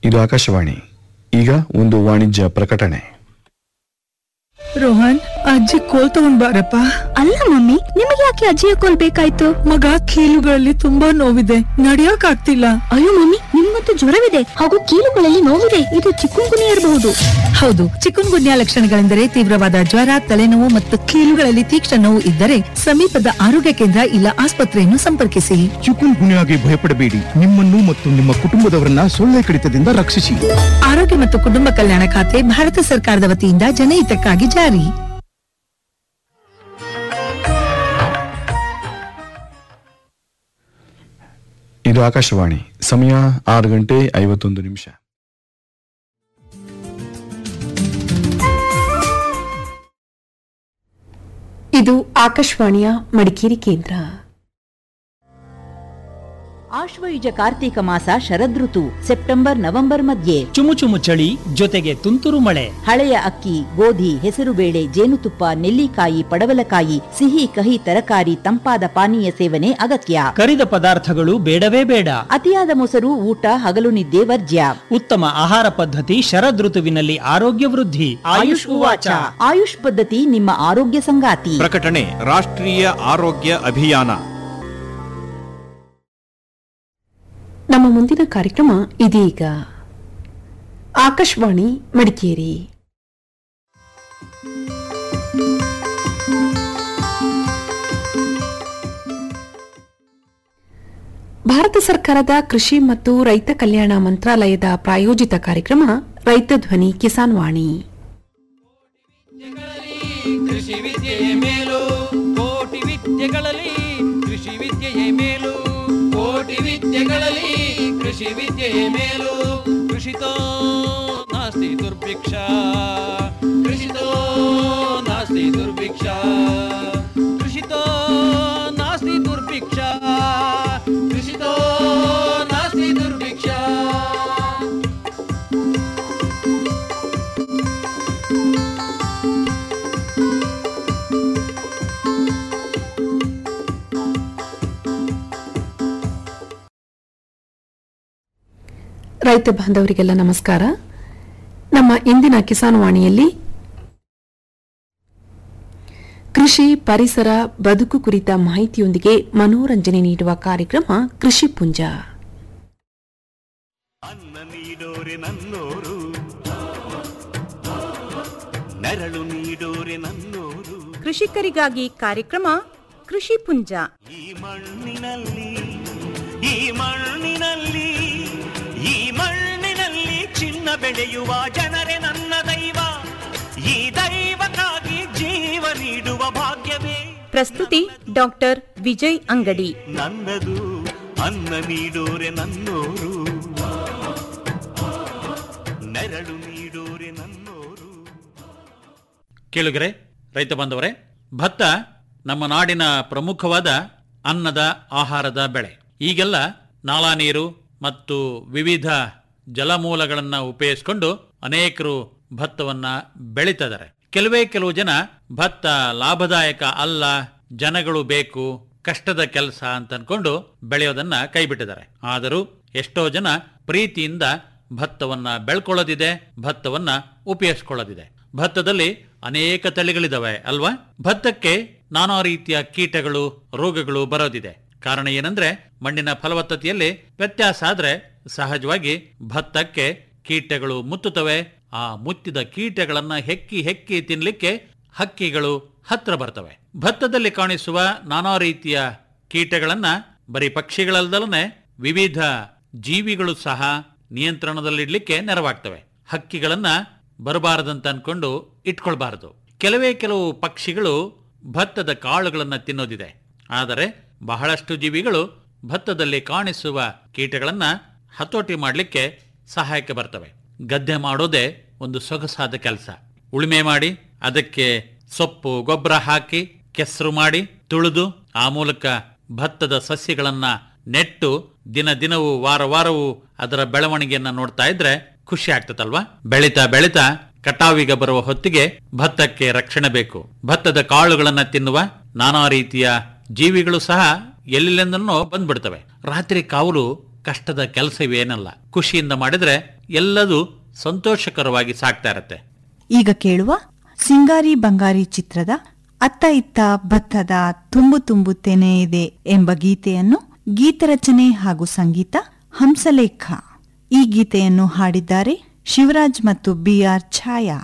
ಇದು ಆಕಾಶವಾಣಿ ಈಗ ಒಂದು ವಾಣಿಜ್ಯ ಪ್ರಕಟಣೆ ರೋಹನ್ ಅಜ್ಜಿ ಕೋಲ್ ತಗೊಂಡ್ ಬಾರಪ್ಪ ಅಲ್ಲ ಮಮ್ಮಿ ನಿಮಗೆ ಯಾಕೆ ಅಜ್ಜಿಯ ಕೋಲ್ ಬೇಕಾಯ್ತು ಮಗ ಕೀಲುಗಳಲ್ಲಿ ತುಂಬಾ ನೋವಿದೆ ನಡಿಯಕ್ ಆಗ್ತಿಲ್ಲ ಅಯ್ಯೋ ಮಮ್ಮಿ ನಿಮ್ಗಂತೂ ಜ್ವರವಿದೆ ಹಾಗೂ ಕೀಲುಗಳಲ್ಲಿ ನೋವಿದೆ ಇದು ಚಿಕ್ಕುನ್ಗುನಿ ಇರಬಹುದು ಹೌದು ಚಿಕನ್ ಗುನ್ಯಾ ಲಕ್ಷಣಗಳೆಂದರೆ ತೀವ್ರವಾದ ಜ್ವರ ತಲೆನೋವು ಮತ್ತು ಕೀಲುಗಳಲ್ಲಿ ತೀಕ್ಷ್ಣ ನೋವು ಇದ್ದರೆ ಸಮೀಪದ ಆರೋಗ್ಯ ಕೇಂದ್ರ ಇಲ್ಲ ಆಸ್ಪತ್ರೆಯನ್ನು ಸಂಪರ್ಕಿಸಿ ಚಿಕುನ್ ಗುನ್ಯಾಗೆ ಭಯಪಡಬೇಡಿ ನಿಮ್ಮನ್ನು ಮತ್ತು ನಿಮ್ಮ ಕುಟುಂಬದವರನ್ನ ಸೊಳ್ಳೆ ಕಡಿತದಿಂದ ರಕ್ಷಿಸಿ ಆರೋಗ್ಯ ಮತ್ತು ಕುಟುಂಬ ಕಲ್ಯಾಣ ಖಾತೆ ಭಾರತ ಸರ್ಕಾರದ ವತಿಯಿಂದ ಜನಹಿತಕ್ಕಾಗಿ ಜಾರಿ ಇದು ಆಕಾಶವಾಣಿ ಸಮಯ ಆರು ಗಂಟೆ ಐವತ್ತೊಂದು ನಿಮಿಷ ಇದು ಆಕಾಶವಾಣಿಯ ಮಡಿಕೇರಿ ಕೇಂದ್ರ ಆಶ್ವಯುಜ ಕಾರ್ತೀಕ ಮಾಸ ಶರದೃತು ಸೆಪ್ಟೆಂಬರ್ ನವೆಂಬರ್ ಮಧ್ಯೆ ಚುಮು ಚುಮು ಚಳಿ ಜೊತೆಗೆ ತುಂತುರು ಮಳೆ ಹಳೆಯ ಅಕ್ಕಿ ಗೋಧಿ ಹೆಸರುಬೇಳೆ ಜೇನುತುಪ್ಪ ನೆಲ್ಲಿಕಾಯಿ ಪಡವಲಕಾಯಿ ಸಿಹಿ ಕಹಿ ತರಕಾರಿ ತಂಪಾದ ಪಾನೀಯ ಸೇವನೆ ಅಗತ್ಯ ಕರಿದ ಪದಾರ್ಥಗಳು ಬೇಡವೇ ಬೇಡ ಅತಿಯಾದ ಮೊಸರು ಊಟ ಹಗಲು ನಿದ್ದೆ ವರ್ಜ್ಯ ಉತ್ತಮ ಆಹಾರ ಪದ್ಧತಿ ಶರದೃತುವಿನಲ್ಲಿ ಆರೋಗ್ಯ ವೃದ್ಧಿ ಆಯುಷ್ ಉವಾಚ ಆಯುಷ್ ಪದ್ಧತಿ ನಿಮ್ಮ ಆರೋಗ್ಯ ಸಂಗಾತಿ ಪ್ರಕಟಣೆ ರಾಷ್ಟ್ರೀಯ ಆರೋಗ್ಯ ಅಭಿಯಾನ ನಮ್ಮ ಮುಂದಿನ ಕಾರ್ಯಕ್ರಮ ಇದೀಗ ಆಕಾಶವಾಣಿ ಮಡಿಕೇರಿ ಭಾರತ ಸರ್ಕಾರದ ಕೃಷಿ ಮತ್ತು ರೈತ ಕಲ್ಯಾಣ ಮಂತ್ರಾಲಯದ ಪ್ರಾಯೋಜಿತ ಕಾರ್ಯಕ್ರಮ ರೈತ ಧ್ವನಿ ಕಿಸಾನ್ ವಾಣಿ ಕೃಷಿ ವಿದ್ಯೆಯ ಮೇಲು ಕೋಟಿ ವಿದ್ಯೆಗಳಲ್ಲಿ ಕೃಷಿ ವಿದ್ಯೆಯ ಮೇಲು ಕೋಟಿ ವಿದ್ಯೆಗಳಲ್ಲಿ ಕೃಷಿ ವಿದ್ಯೆಯ ಮೇಲು ಕೃಷಿತೋ ನಾಸ್ತಿ ದುರ್ಭಿಕ್ಷ ಕೃಷಿತೋ ನಾಸ್ತಿ ದುರ್ಭಿಕ್ಷ ಕೃಷಿತೋ ನಾಸ್ತಿ ದುರ್ಭಿಕ್ಷ ಕೃಷಿತೋ ನಾಸ್ತಿ ದುರ್ಭಿಕ್ಷ ರೈತ ಬಾಂಧವರಿಗೆಲ್ಲ ನಮಸ್ಕಾರ ನಮ್ಮ ಇಂದಿನ ಕಿಸಾನ್ ವಾಣಿಯಲ್ಲಿ ಕೃಷಿ ಪರಿಸರ ಬದುಕು ಕುರಿತ ಮಾಹಿತಿಯೊಂದಿಗೆ ಮನೋರಂಜನೆ ನೀಡುವ ಕಾರ್ಯಕ್ರಮ ಕೃಷಿ ಪುಂಜ ಅನ್ನ ನೀಡೋರೆ ನನ್ನೋರು ನೆರಳು ನೀಡೋರೆ ನನ್ನೋರು ಕೃಷಿಕರಿಗಾಗಿ ಕಾರ್ಯಕ್ರಮ ಕೃಷಿ ಪುಂಜ ಈ ಮಣ್ಣಿನಲ್ಲಿ ಈ ಮಣ್ಣಿನಲ್ಲಿ ಈ ಮಣ್ಣಿನಲ್ಲಿ ಚಿನ್ನ ಬೆಳೆಯುವ ಜನರೇ ನನ್ನ ದೈವ ಈ ದೈವಕ್ಕಾಗಿ ಜೀವ ನೀಡುವ ಭಾಗ್ಯವೇ ಪ್ರಸ್ತುತಿ ಡಾಕ್ಟರ್ ವಿಜಯ್ ಅಂಗಡಿ ನನ್ನದು ಅನ್ನ ನೀಡೋರೆ ನನ್ನೋರು ನೆರಳು ನೀಡೋರೆ ನನ್ನೋರು ಕೇಳುಗರೆ ರೈತ ಬಾಂಧವರೇ ಭತ್ತ ನಮ್ಮ ನಾಡಿನ ಪ್ರಮುಖವಾದ ಅನ್ನದ ಆಹಾರದ ಬೆಳೆ ಈಗೆಲ್ಲ ನಾಲಾ ನೀರು ಮತ್ತು ವಿವಿಧ ಜಲಮೂಲಗಳನ್ನು ಉಪಯೋಗಿಸಿಕೊಂಡು ಅನೇಕರು ಭತ್ತವನ್ನ ಬೆಳೀತಿದ್ದಾರೆ ಕೆಲವೇ ಕೆಲವು ಜನ ಭತ್ತ ಲಾಭದಾಯಕ ಅಲ್ಲ ಜನಗಳು ಬೇಕು ಕಷ್ಟದ ಕೆಲಸ ಅಂತ ಅನ್ಕೊಂಡು ಬೆಳೆಯೋದನ್ನ ಕೈಬಿಟ್ಟಿದ್ದಾರೆ ಆದರೂ ಎಷ್ಟೋ ಜನ ಪ್ರೀತಿಯಿಂದ ಭತ್ತವನ್ನ ಬೆಳ್ಕೊಳ್ಳೋದಿದೆ ಭತ್ತವನ್ನ ಉಪಯೋಗಿಸ್ಕೊಳ್ಳೋದಿದೆ ಭತ್ತದಲ್ಲಿ ಅನೇಕ ತಳಿಗಳಿದಾವೆ ಅಲ್ವಾ ಭತ್ತಕ್ಕೆ ನಾನಾ ರೀತಿಯ ಕೀಟಗಳು ರೋಗಗಳು ಬರೋದಿದೆ ಕಾರಣ ಏನಂದ್ರೆ ಮಣ್ಣಿನ ಫಲವತ್ತತೆಯಲ್ಲಿ ವ್ಯತ್ಯಾಸ ಆದ್ರೆ ಸಹಜವಾಗಿ ಭತ್ತಕ್ಕೆ ಕೀಟಗಳು ಮುತ್ತುತ್ತವೆ ಆ ಮುತ್ತಿದ ಕೀಟಗಳನ್ನ ಹೆಕ್ಕಿ ಹೆಕ್ಕಿ ತಿನ್ಲಿಕ್ಕೆ ಹಕ್ಕಿಗಳು ಹತ್ರ ಬರ್ತವೆ ಭತ್ತದಲ್ಲಿ ಕಾಣಿಸುವ ನಾನಾ ರೀತಿಯ ಕೀಟಗಳನ್ನ ಬರೀ ಪಕ್ಷಿಗಳಲ್ದಲನೆ ವಿವಿಧ ಜೀವಿಗಳು ಸಹ ನಿಯಂತ್ರಣದಲ್ಲಿಡ್ಲಿಕ್ಕೆ ನೆರವಾಗ್ತವೆ ಹಕ್ಕಿಗಳನ್ನ ಬರಬಾರದಂತ ಅನ್ಕೊಂಡು ಇಟ್ಕೊಳ್ಬಾರದು ಕೆಲವೇ ಕೆಲವು ಪಕ್ಷಿಗಳು ಭತ್ತದ ಕಾಳುಗಳನ್ನ ತಿನ್ನೋದಿದೆ ಆದರೆ ಬಹಳಷ್ಟು ಜೀವಿಗಳು ಭತ್ತದಲ್ಲಿ ಕಾಣಿಸುವ ಕೀಟಗಳನ್ನ ಹತೋಟಿ ಮಾಡಲಿಕ್ಕೆ ಸಹಾಯಕ್ಕೆ ಬರ್ತವೆ ಗದ್ದೆ ಮಾಡೋದೇ ಒಂದು ಸೊಗಸಾದ ಕೆಲಸ ಉಳುಮೆ ಮಾಡಿ ಅದಕ್ಕೆ ಸೊಪ್ಪು ಗೊಬ್ಬರ ಹಾಕಿ ಕೆಸರು ಮಾಡಿ ತುಳಿದು ಆ ಮೂಲಕ ಭತ್ತದ ಸಸ್ಯಗಳನ್ನ ನೆಟ್ಟು ದಿನ ದಿನವೂ ವಾರ ವಾರವೂ ಅದರ ಬೆಳವಣಿಗೆಯನ್ನ ನೋಡ್ತಾ ಇದ್ರೆ ಖುಷಿ ಆಗ್ತದಲ್ವಾ ಬೆಳಿತಾ ಬೆಳಿತಾ ಕಟಾವಿಗೆ ಬರುವ ಹೊತ್ತಿಗೆ ಭತ್ತಕ್ಕೆ ರಕ್ಷಣೆ ಬೇಕು ಭತ್ತದ ಕಾಳುಗಳನ್ನ ತಿನ್ನುವ ನಾನಾ ರೀತಿಯ ಜೀವಿಗಳು ಸಹ ಎಲ್ಲೆಲ್ಲಿಂದನೋ ಬಂದ್ಬಿಡ್ತವೆ ರಾತ್ರಿ ಕಾವಲು ಕಷ್ಟದ ಕೆಲಸವೇನಲ್ಲ ಖುಷಿಯಿಂದ ಮಾಡಿದ್ರೆ ಎಲ್ಲದೂ ಸಂತೋಷಕರವಾಗಿ ಸಾಗ್ತಾ ಇರತ್ತೆ ಈಗ ಕೇಳುವ ಸಿಂಗಾರಿ ಬಂಗಾರಿ ಚಿತ್ರದ ಅತ್ತ ಇತ್ತ ಭತ್ತದ ತುಂಬು ತುಂಬುತ್ತೇನೆ ಇದೆ ಎಂಬ ಗೀತೆಯನ್ನು ಗೀತರಚನೆ ಹಾಗೂ ಸಂಗೀತ ಹಂಸಲೇಖ ಈ ಗೀತೆಯನ್ನು ಹಾಡಿದ್ದಾರೆ ಶಿವರಾಜ್ ಮತ್ತು ಬಿಆರ್ ಛಾಯಾ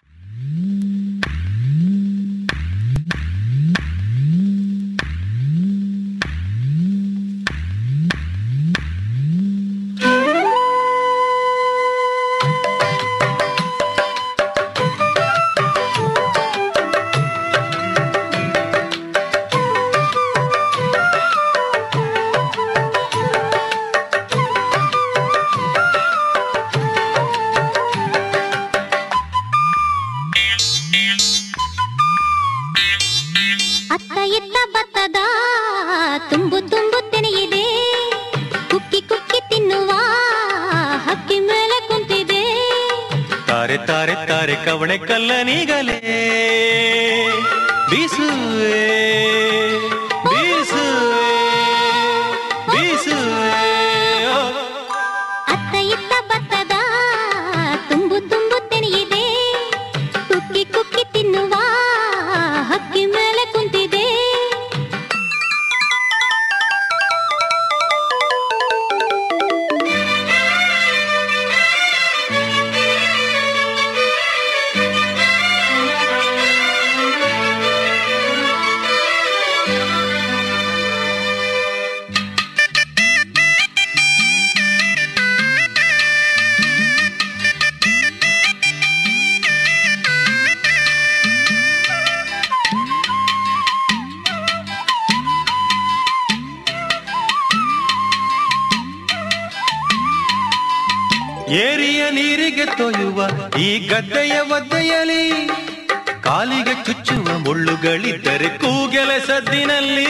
ಅತ್ತ ಇತ್ತ ಭತ್ತದ ತುಂಬು ತುಂಬು ತೆನೆಯಿದೆ ಕುಕ್ಕಿ ಕುಕ್ಕಿ ತಿನ್ನುವ ಹಕ್ಕಿ ಮೇಲೆ ಕುಂತಿದೆ ತಾರೆ ತಾರೆ ತಾರೆ ಕವಣೆ ಕಲ್ಲನಿಗಲೇ ಬೀಸುವೆ ಬೀಸುವೆ ಬೀಸುವೆ ಓ. ಅತ್ತ ಇತ್ತ ಭತ್ತದ ತುಂಬು ತುಂಬು ತೆನೆಯಿದೆ ಕುಕ್ಕಿ ಕುಕ್ಕಿ ತಿನ್ನುವ ಹಕ್ಕಿ ಮೇಲೆ ಕುಂತಿದೆ ಏರಿಯ ನೀರಿಗೆ ತೊಯ್ಯುವ ಈ ಗದ್ದೆಯ ಒದ್ದೆಯಲಿ ಕಾಲಿಗೆ ಚುಚ್ಚುವ ಮುಳ್ಳುಗಳಿದ್ದರೆ ಕೂಗೆಲ ಸದ್ದಿನಲ್ಲಿ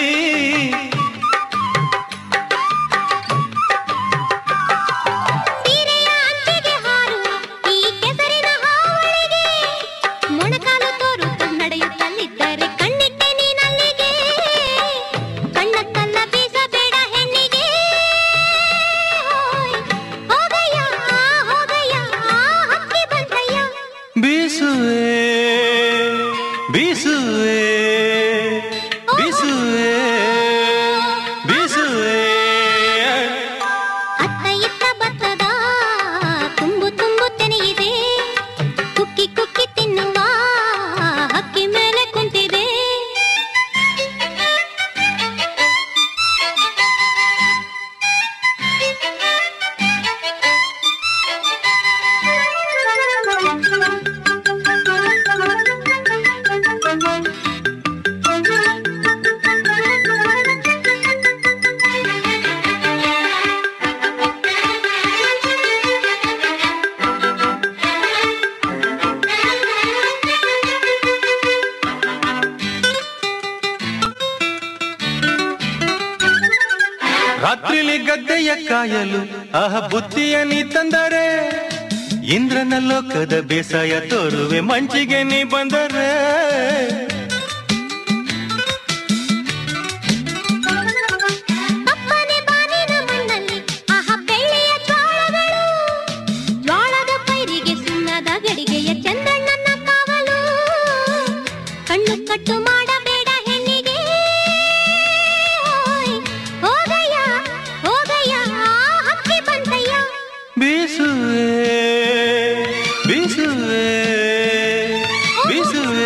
ಸೀರೆಯ ಅಂಚಿಗೆ ಹಾರುವ ಈ ಕೆಸರಿನ ಹಾವಳಿಗೆ ಮೊಣಕಾಲು ತೋರುತ್ತ ನಡೆಯುತ್ತಲಿದ್ದರೆ ಕಣ್ಣಿಟ್ಟೆ ನೀನಲ್ಲಿಗೆ ಕಣ್ಣತ್ತಲ್ಲ ಬೀಸಬೇಡ ಹೆಣ್ಣಿಗೆ ಹೋಯ್, ಹೋಗಯ್ಯ ಹೋಗಯ್ಯ ಹಕ್ಕಿ ಬಂತಯ್ಯ ಬೀಸುವೆ ಬೀಸುವೆ ಬೀಸುವೆ ಬೀಸುವೆ ಅತ್ತ ಇತ್ತ ಭತ್ತದ ತುಂಬು ತುಂಬು ತೆನೆಯಿದೆ ಕುಕ್ಕಿ ಕುಕ್ಕಿ ತಿನ್ನುವ ಹಕ್ಕಿ ಮೇಲೆ ಕುಂತಿದೆ ರಾತ್ರಿಲಿ ಗದ್ದೆಯ ಕಾಯಲು ಆಹ ಬುದ್ಧಿಯ ನೀ ತಂದರೆ ಇಂದ್ರನ ಲೋಕದ ಬೇಸಾಯ ತೋರುವೆ ಮಂಚಿಗೆ ನೀ ಬಂದರೆ ಅಪ್ಪನೆ ಬಾನಿನ ಮಣ್ಣಲ್ಲಿ ಆಹ ಬೆಳ್ಳಿಯ ಜ್ವಾಳಗಳು ಜ್ವಾಳದ ಪೈರಿಗೆ ಸುಣ್ಣದ ಗಡಿಗೆಯ ಚಂದಣ್ಣನ ಕಾವಲು ಕಣ್ಣು ಕಟ್ಟು ಮಾಡಬೇಡ ಹೆಣ್ಣಿಗೆ ಹೋಯ್, ಹೋಗಯ್ಯ ಹೋಗಯ್ಯ ಹಕ್ಕಿ ಬಂತಯ್ಯ ಬೀಸುವೆ ಬೀಸುವೆ ಬೀಸುವೆ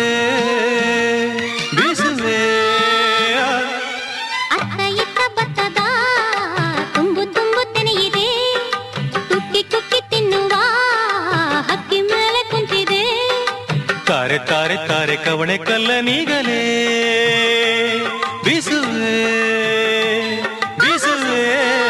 ಬೀಸುವೆ ಅತ್ತ ಇತ್ತ ಭತ್ತದ ತುಂಬು ತುಂಬು ತೆನೆಯಿದೆ ಕುಕ್ಕಿ ಕುಕ್ಕಿ ತಿನ್ನುವ ಹಕ್ಕಿ ಮೇಲೆ ಕುಂತಿದೆ ತಾರೆ ತಾರೆ ತಾರೆ ಕವಣೆ ಕಲ್ಲನಿಗಲೇ ಬೀಸುವೆ ಬೀಸುವೆ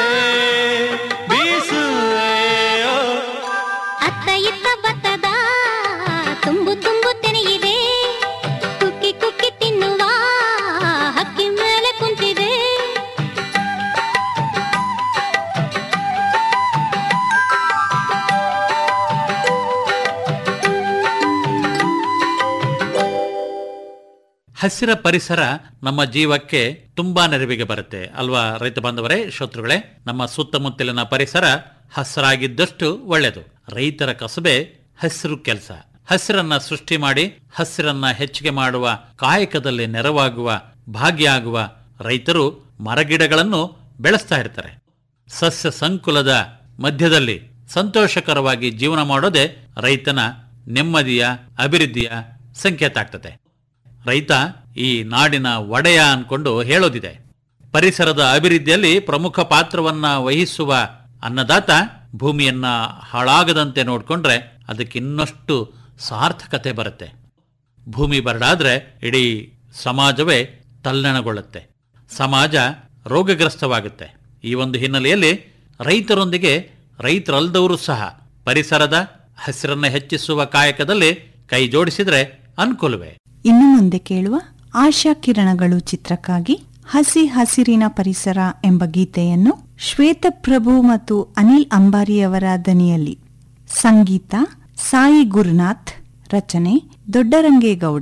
ಬೀಸುವೆ ಓ. ಅತ್ತ ಇತ್ತ ಭತ್ತದ ತುಂಬು ತುಂಬು ತೆನೆಯಿದೆ ಕುಕ್ಕಿ ಕುಕ್ಕಿ ತಿನ್ನುವ ಹಕ್ಕಿ ಮೇಲೆ ಕುಂತಿದೆ ಹಸಿರ ಪರಿಸರ ನಮ್ಮ ಜೀವಕ್ಕೆ ತುಂಬಾ ನೆರವಿಗೆ ಬರುತ್ತೆ ಅಲ್ವಾ ರೈತ ಬಾಂಧವರೇ ಶ್ರೋತೃಗಳೇ ನಮ್ಮ ಸುತ್ತಮುತ್ತಲಿನ ಪರಿಸರ ಹಸಿರಾಗಿದ್ದಷ್ಟು ಒಳ್ಳೆಯದು ರೈತರ ಕಸಬೆ ಹಸಿರು ಕೆಲಸ ಹಸಿರನ್ನ ಸೃಷ್ಟಿ ಮಾಡಿ ಹಸಿರನ್ನ ಹೆಚ್ಚಿಗೆ ಮಾಡುವ ಕಾಯಕದಲ್ಲಿ ನೆರವಾಗುವ ಭಾಗ್ಯ ಆಗುವ ರೈತರು ಮರಗಿಡಗಳನ್ನು ಬೆಳೆಸ್ತಾ ಇರ್ತಾರೆ ಸಸ್ಯ ಸಂಕುಲದ ಮಧ್ಯದಲ್ಲಿ ಸಂತೋಷಕರವಾಗಿ ಜೀವನ ಮಾಡೋದೇ ರೈತನ ನೆಮ್ಮದಿಯ ಅಭಿವೃದ್ಧಿಯ ಸಂಕೇತ ಆಗ್ತದೆ ರೈತ ಈ ನಾಡಿನ ಒಡೆಯ ಅನ್ಕೊಂಡು ಹೇಳೋದಿದೆ ಪರಿಸರದ ಅಭಿವೃದ್ಧಿಯಲ್ಲಿ ಪ್ರಮುಖ ಪಾತ್ರವನ್ನ ವಹಿಸುವ ಅನ್ನದಾತ ಭೂಮಿಯನ್ನ ಹಾಳಾಗದಂತೆ ನೋಡ್ಕೊಂಡ್ರೆ ಅದಕ್ಕೆ ಇನ್ನಷ್ಟು ಸಾರ್ಥಕತೆ ಬರುತ್ತೆ ಭೂಮಿ ಬರಡಾದ್ರೆ ಇಡೀ ಸಮಾಜವೇ ತಲ್ಲಣಗೊಳ್ಳುತ್ತೆ ಸಮಾಜ ರೋಗಗ್ರಸ್ತವಾಗುತ್ತೆ ಈ ಒಂದು ಹಿನ್ನೆಲೆಯಲ್ಲಿ ರೈತರೊಂದಿಗೆ ರೈತರಲ್ದವರು ಸಹ ಪರಿಸರದ ಹಸಿರನ್ನ ಹೆಚ್ಚಿಸುವ ಕಾಯಕದಲ್ಲಿ ಕೈ ಜೋಡಿಸಿದ್ರೆ ಅನುಕೂಲವೇ ಇನ್ನು ಮುಂದೆ ಕೇಳುವ ಆಶಾ ಕಿರಣಗಳು ಚಿತ್ರಕ್ಕಾಗಿ ಹಸಿ ಹಸಿರಿನ ಪರಿಸರ ಎಂಬ ಗೀತೆಯನ್ನು ಶ್ವೇತಪ್ರಭು ಮತ್ತು ಅನಿಲ್ ಅಂಬಾರಿಯವರ ದನಿಯಲ್ಲಿ ಸಂಗೀತ ಸಾಯಿ ಗುರುನಾಥ್ ರಚನೆ ದೊಡ್ಡರಂಗೇಗೌಡ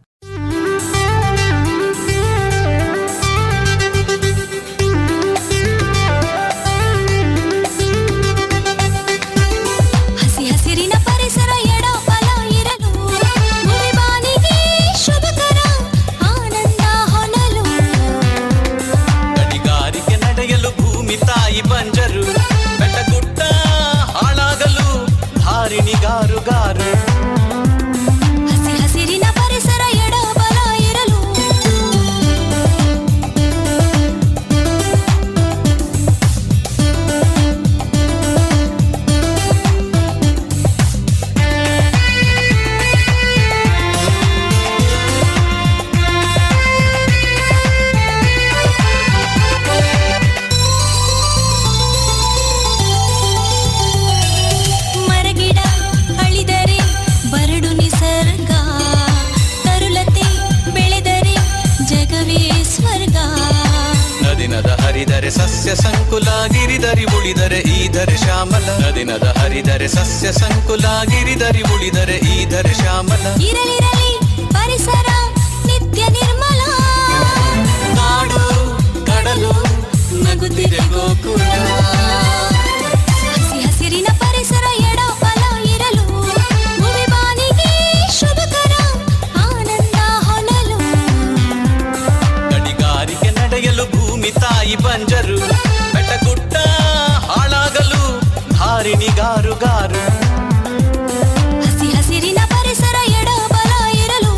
ಹಸಿ ಹಸಿರಿನ ಪರಿಸರ ಎಡ ಬಲ ಇರಲು ಮುಳಿಬಾನಿಗೆ ಶುಭಕರ ಆನಂದ ಹೊನಲು ಗಣಿಗಾರಿಕೆ ನಡೆಯಲು ಭೂಮಿ ತಾಯಿ ಬಂಜರು ಬೆಟ್ಟಗುಡ್ಡ ಹಾಳಾಗಲು ಧಾರಿಣಿಗಾರುಗಾರು ಹಸಿ ಹಸಿರಿನ ಪರಿಸರ ಎಡ ಬಲ ಇರಲು ಮರಗಿಡ ಅಳಿದರೆ ಬರಡು ನಿಸರ್ಗ ತರುಲತೆ ಬೆಳೆದರೆ ಜಗವೇ ಸ್ವರ್ಗ ನದಿನದ ಹರಿದರೆ ಸಸ್ಯ ಸಂಕುಲ ಗಿರಿದರಿ ಉಳಿದರೆ ಈಧರೆ ಶ್ಯಾಮಲ ನದಿನದ ಹರಿದರೆ ಸಸ್ಯ ಸಂಕುಲ ಗಿರಿದರಿ ಉಳಿದರೆ ಈಧರೆ ಶ್ಯಾಮಲ ಇರಲಿರಲಿ ಪರಿಸರ ನಿತ್ಯ ನಿರ್ಮಲ ನಾಡು ಕಡಲು ನಗುತ್ತಿದೆ ಗೋಕುಲ ಹಸಿ ಹಸಿರಿನ ಪರಿಸರ ಎಡ ಬಲ ಇರಲು ಮುಳಿಬಾನಿಗೆ ಶುಭಕರ ಆನಂದ ಹೊನಲು ಗಣಿಗಾರಿಕೆ ನಡೆಯಲು ಭೂಮಿ ತಾಯಿ ಬಂಜರು ಬೆಟ್ಟಗುಡ್ಡ ಹಾಳಾಗಲು ಧಾರಿಣಿಗಾರುಗಾರು ಹಸಿ ಹಸಿರಿನ ಪರಿಸರ ಎಡ ಬಲ ಇರಲು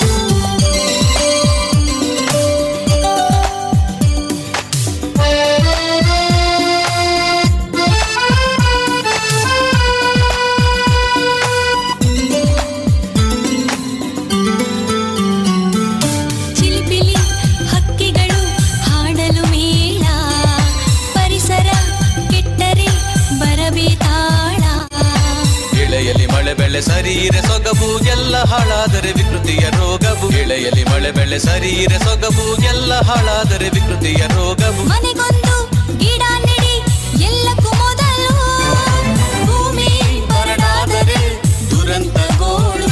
ಚಿಲಿಪಿಲಿ ಹಕ್ಕಿಗಳು ಹಾಡಲು ಮೇಳ ಪರಿಸರ ಕೆಟ್ಟರೆ ಬರಬೇ ತಾಳ ಇಳೆಯಲಿ ಮಳೆ ಬೆಳೆ ಸರೀರೆ ಸೊಗಬು ಎಲ್ಲ ಹಾಳಾದರೆ ವಿಕೃತಿಯ ರೋಗವು ಇಳೆಯಲಿ ಮಳೆ ಬೆಳೆ ಸರೀರೆ ಸೊಗಬು ಎಲ್ಲ ಹಾಳಾದರೆ ವಿಕೃತಿಯ ರೋಗವು ಮನೆಗೊಂದು ಗಿಡ ನೆಡಿ ಎಲ್ಲಕ್ಕೂ ಮೊದಲು ಭೂಮಿ ಬರಡಾದರೆ ದುರಂತ ಗೋಳು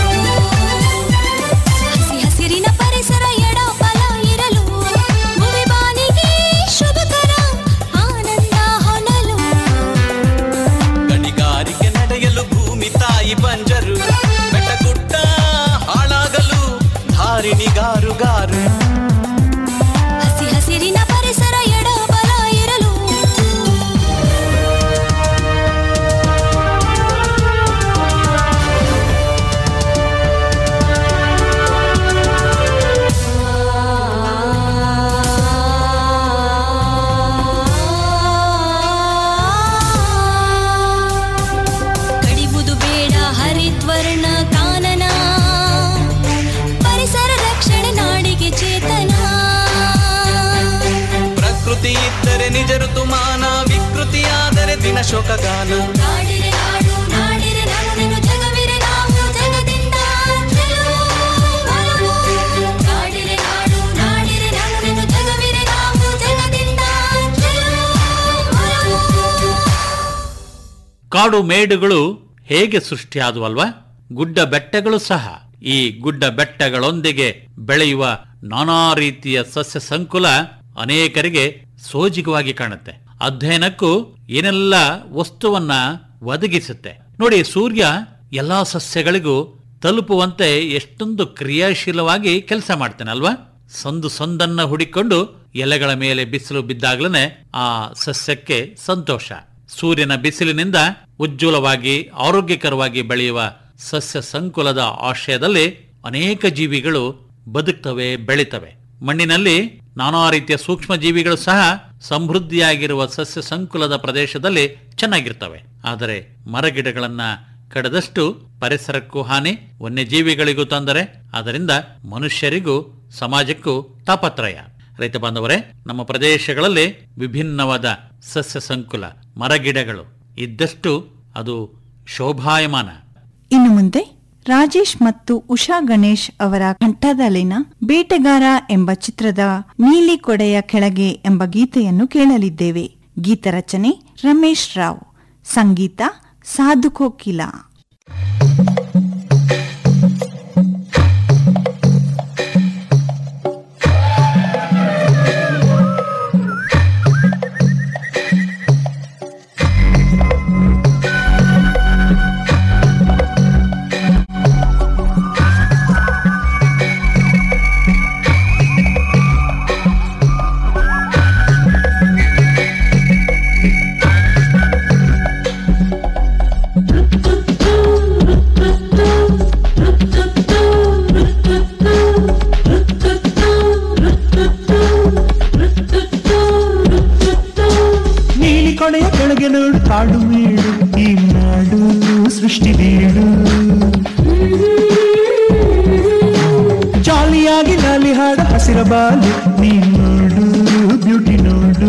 ಹಸಿ ಹಸಿರಿನ ಪರಿಸರ ಎಡ ಬಲ ಇರಲು ಮುಳಿಬಾನಿಗೆ ಶುಭಕರ ಆನಂದ ಹೊನಲು ಗಣಿಗಾರಿಕೆ ನಡೆಯಲು ಭೂಮಿ ತಾಯಿ ಬಂಜರು ಬೆಟ್ಟಗುಡ್ಡ ಹಾಳಾಗಲು ಧಾರಿಣಿಗಾರುಗಾರು ಹಸಿ ಹಸಿರಿನ ಪರಿಸರ ಎಡ ಬಲ ಇರಲು ಕಡಿಬುದು ಬೇಡ ಹರಿದ್ವರ್ಣ ಕಾನನ ಪರಿಸರ ರಕ್ಷಣೆ ನಾಡಿಗೆ ಚೇತನ ಪ್ರಕೃತಿ ಇದ್ದರೆ ನಿಜ ಋತುಮಾನ ವಿಕೃತಿಯಾದರೆ ದಿನ ಶೋಕಗಾನ ನಾಡಿರೆ ನಾಡು ನಾಡಿರೆ ನಮ್ಮನೆನು ಜಗವಿರೆ ನಾವು ಜಗದಿಂದ ಗೆಲುವು, ಒಲವು. ನಾಡಿರೆ ನಾಡು ನಾಡಿರೆ ನಮ್ಮನೆನು ಜಗವಿರೆ ನಾವು ಜಗದಿಂದ ಗೆಲುವು, ಒಲವು. ಕಾಡು ಮೇಡುಗಳು ಹೇಗೆ ಸೃಷ್ಟಿಯಾದವಲ್ವಾ ಗುಡ್ಡ ಬೆಟ್ಟಗಳು ಸಹ ಈ ಗುಡ್ಡ ಬೆಟ್ಟಗಳೊಂದಿಗೆ ಬೆಳೆಯುವ ನಾನಾ ರೀತಿಯ ಸಸ್ಯ ಸಂಕುಲ ಅನೇಕರಿಗೆ ಸೋಜಿಗವಾಗಿ ಕಾಣುತ್ತೆ ಅಧ್ಯಯನಕ್ಕೂ ಏನೆಲ್ಲ ವಸ್ತುವನ್ನ ಒದಗಿಸುತ್ತೆ ನೋಡಿ ಸೂರ್ಯ ಎಲ್ಲಾ ಸಸ್ಯಗಳಿಗೂ ತಲುಪುವಂತೆ ಎಷ್ಟೊಂದು ಕ್ರಿಯಾಶೀಲವಾಗಿ ಕೆಲಸ ಮಾಡ್ತಾನೆ ಅಲ್ವಾ ಸಂದು ಸಂದನ್ನ ಹುಡಿಕೊಂಡು ಎಲೆಗಳ ಮೇಲೆ ಬಿಸಿಲು ಬಿದ್ದಾಗ್ಲೇ ಆ ಸಸ್ಯಕ್ಕೆ ಸಂತೋಷ ಸೂರ್ಯನ ಬಿಸಿಲಿನಿಂದ ಉಜ್ವಲವಾಗಿ ಆರೋಗ್ಯಕರವಾಗಿ ಬೆಳೆಯುವ ಸಸ್ಯ ಸಂಕುಲದ ಆಶ್ರಯದಲ್ಲಿ ಅನೇಕ ಜೀವಿಗಳು ಬದುಕ್ತವೆ ಬೆಳಿತವೆ ಮಣ್ಣಿನಲ್ಲಿ ನಾನಾ ರೀತಿಯ ಸೂಕ್ಷ್ಮ ಜೀವಿಗಳು ಸಹ ಸಮೃದ್ಧಿಯಾಗಿರುವ ಸಸ್ಯ ಸಂಕುಲದ ಪ್ರದೇಶದಲ್ಲಿ ಚೆನ್ನಾಗಿರ್ತವೆ ಆದರೆ ಮರಗಿಡಗಳನ್ನ ಕಡದಷ್ಟು ಪರಿಸರಕ್ಕೂ ಹಾನಿ ವನ್ಯಜೀವಿಗಳಿಗೂ ತೊಂದರೆ ಆದ್ದರಿಂದ ಮನುಷ್ಯರಿಗೂ ಸಮಾಜಕ್ಕೂ ತಾಪತ್ರಯ ರೈತ ಬಾಂಧವರೇ ನಮ್ಮ ಪ್ರದೇಶಗಳಲ್ಲಿ ವಿಭಿನ್ನವಾದ ಸಸ್ಯ ಸಂಕುಲ ಮರಗಿಡಗಳು ಇದ್ದಷ್ಟು ಅದು ಶೋಭಾಯಮಾನ ಇನ್ನು ಮುಂದೆ ರಾಜೇಶ್ ಮತ್ತು ಉಷಾ ಗಣೇಶ್ ಅವರ ಕಂಠದಲ್ಲಿನ ಬೇಟೆಗಾರ ಎಂಬ ಚಿತ್ರದ ನೀಲಿ ಕೊಡೆಯ ಕೆಳಗೆ ಎಂಬ ಗೀತೆಯನ್ನು ಕೇಳಲಿದ್ದೇವೆ ಗೀತರಚನೆ ರಮೇಶ್ ರಾವ್ ಸಂಗೀತ ಸಾಧು ಕೋಕಿಲ ನೀಲಿ ಕೊಡೆಯ ಕೆಳಗೆ ನೋಡು ಕಾಡು ಮೇಡು ಈ ನಾಡು ಸೃಷ್ಟಿ ಬೀಡು ಜಾಲಿಯಾಗಿ ಲಾಲಿ ಹಾಡ ಹಸಿರ ಬಾಲಿ ನೀ ನೋಡು ಬ್ಯೂಟಿ ನೋಡು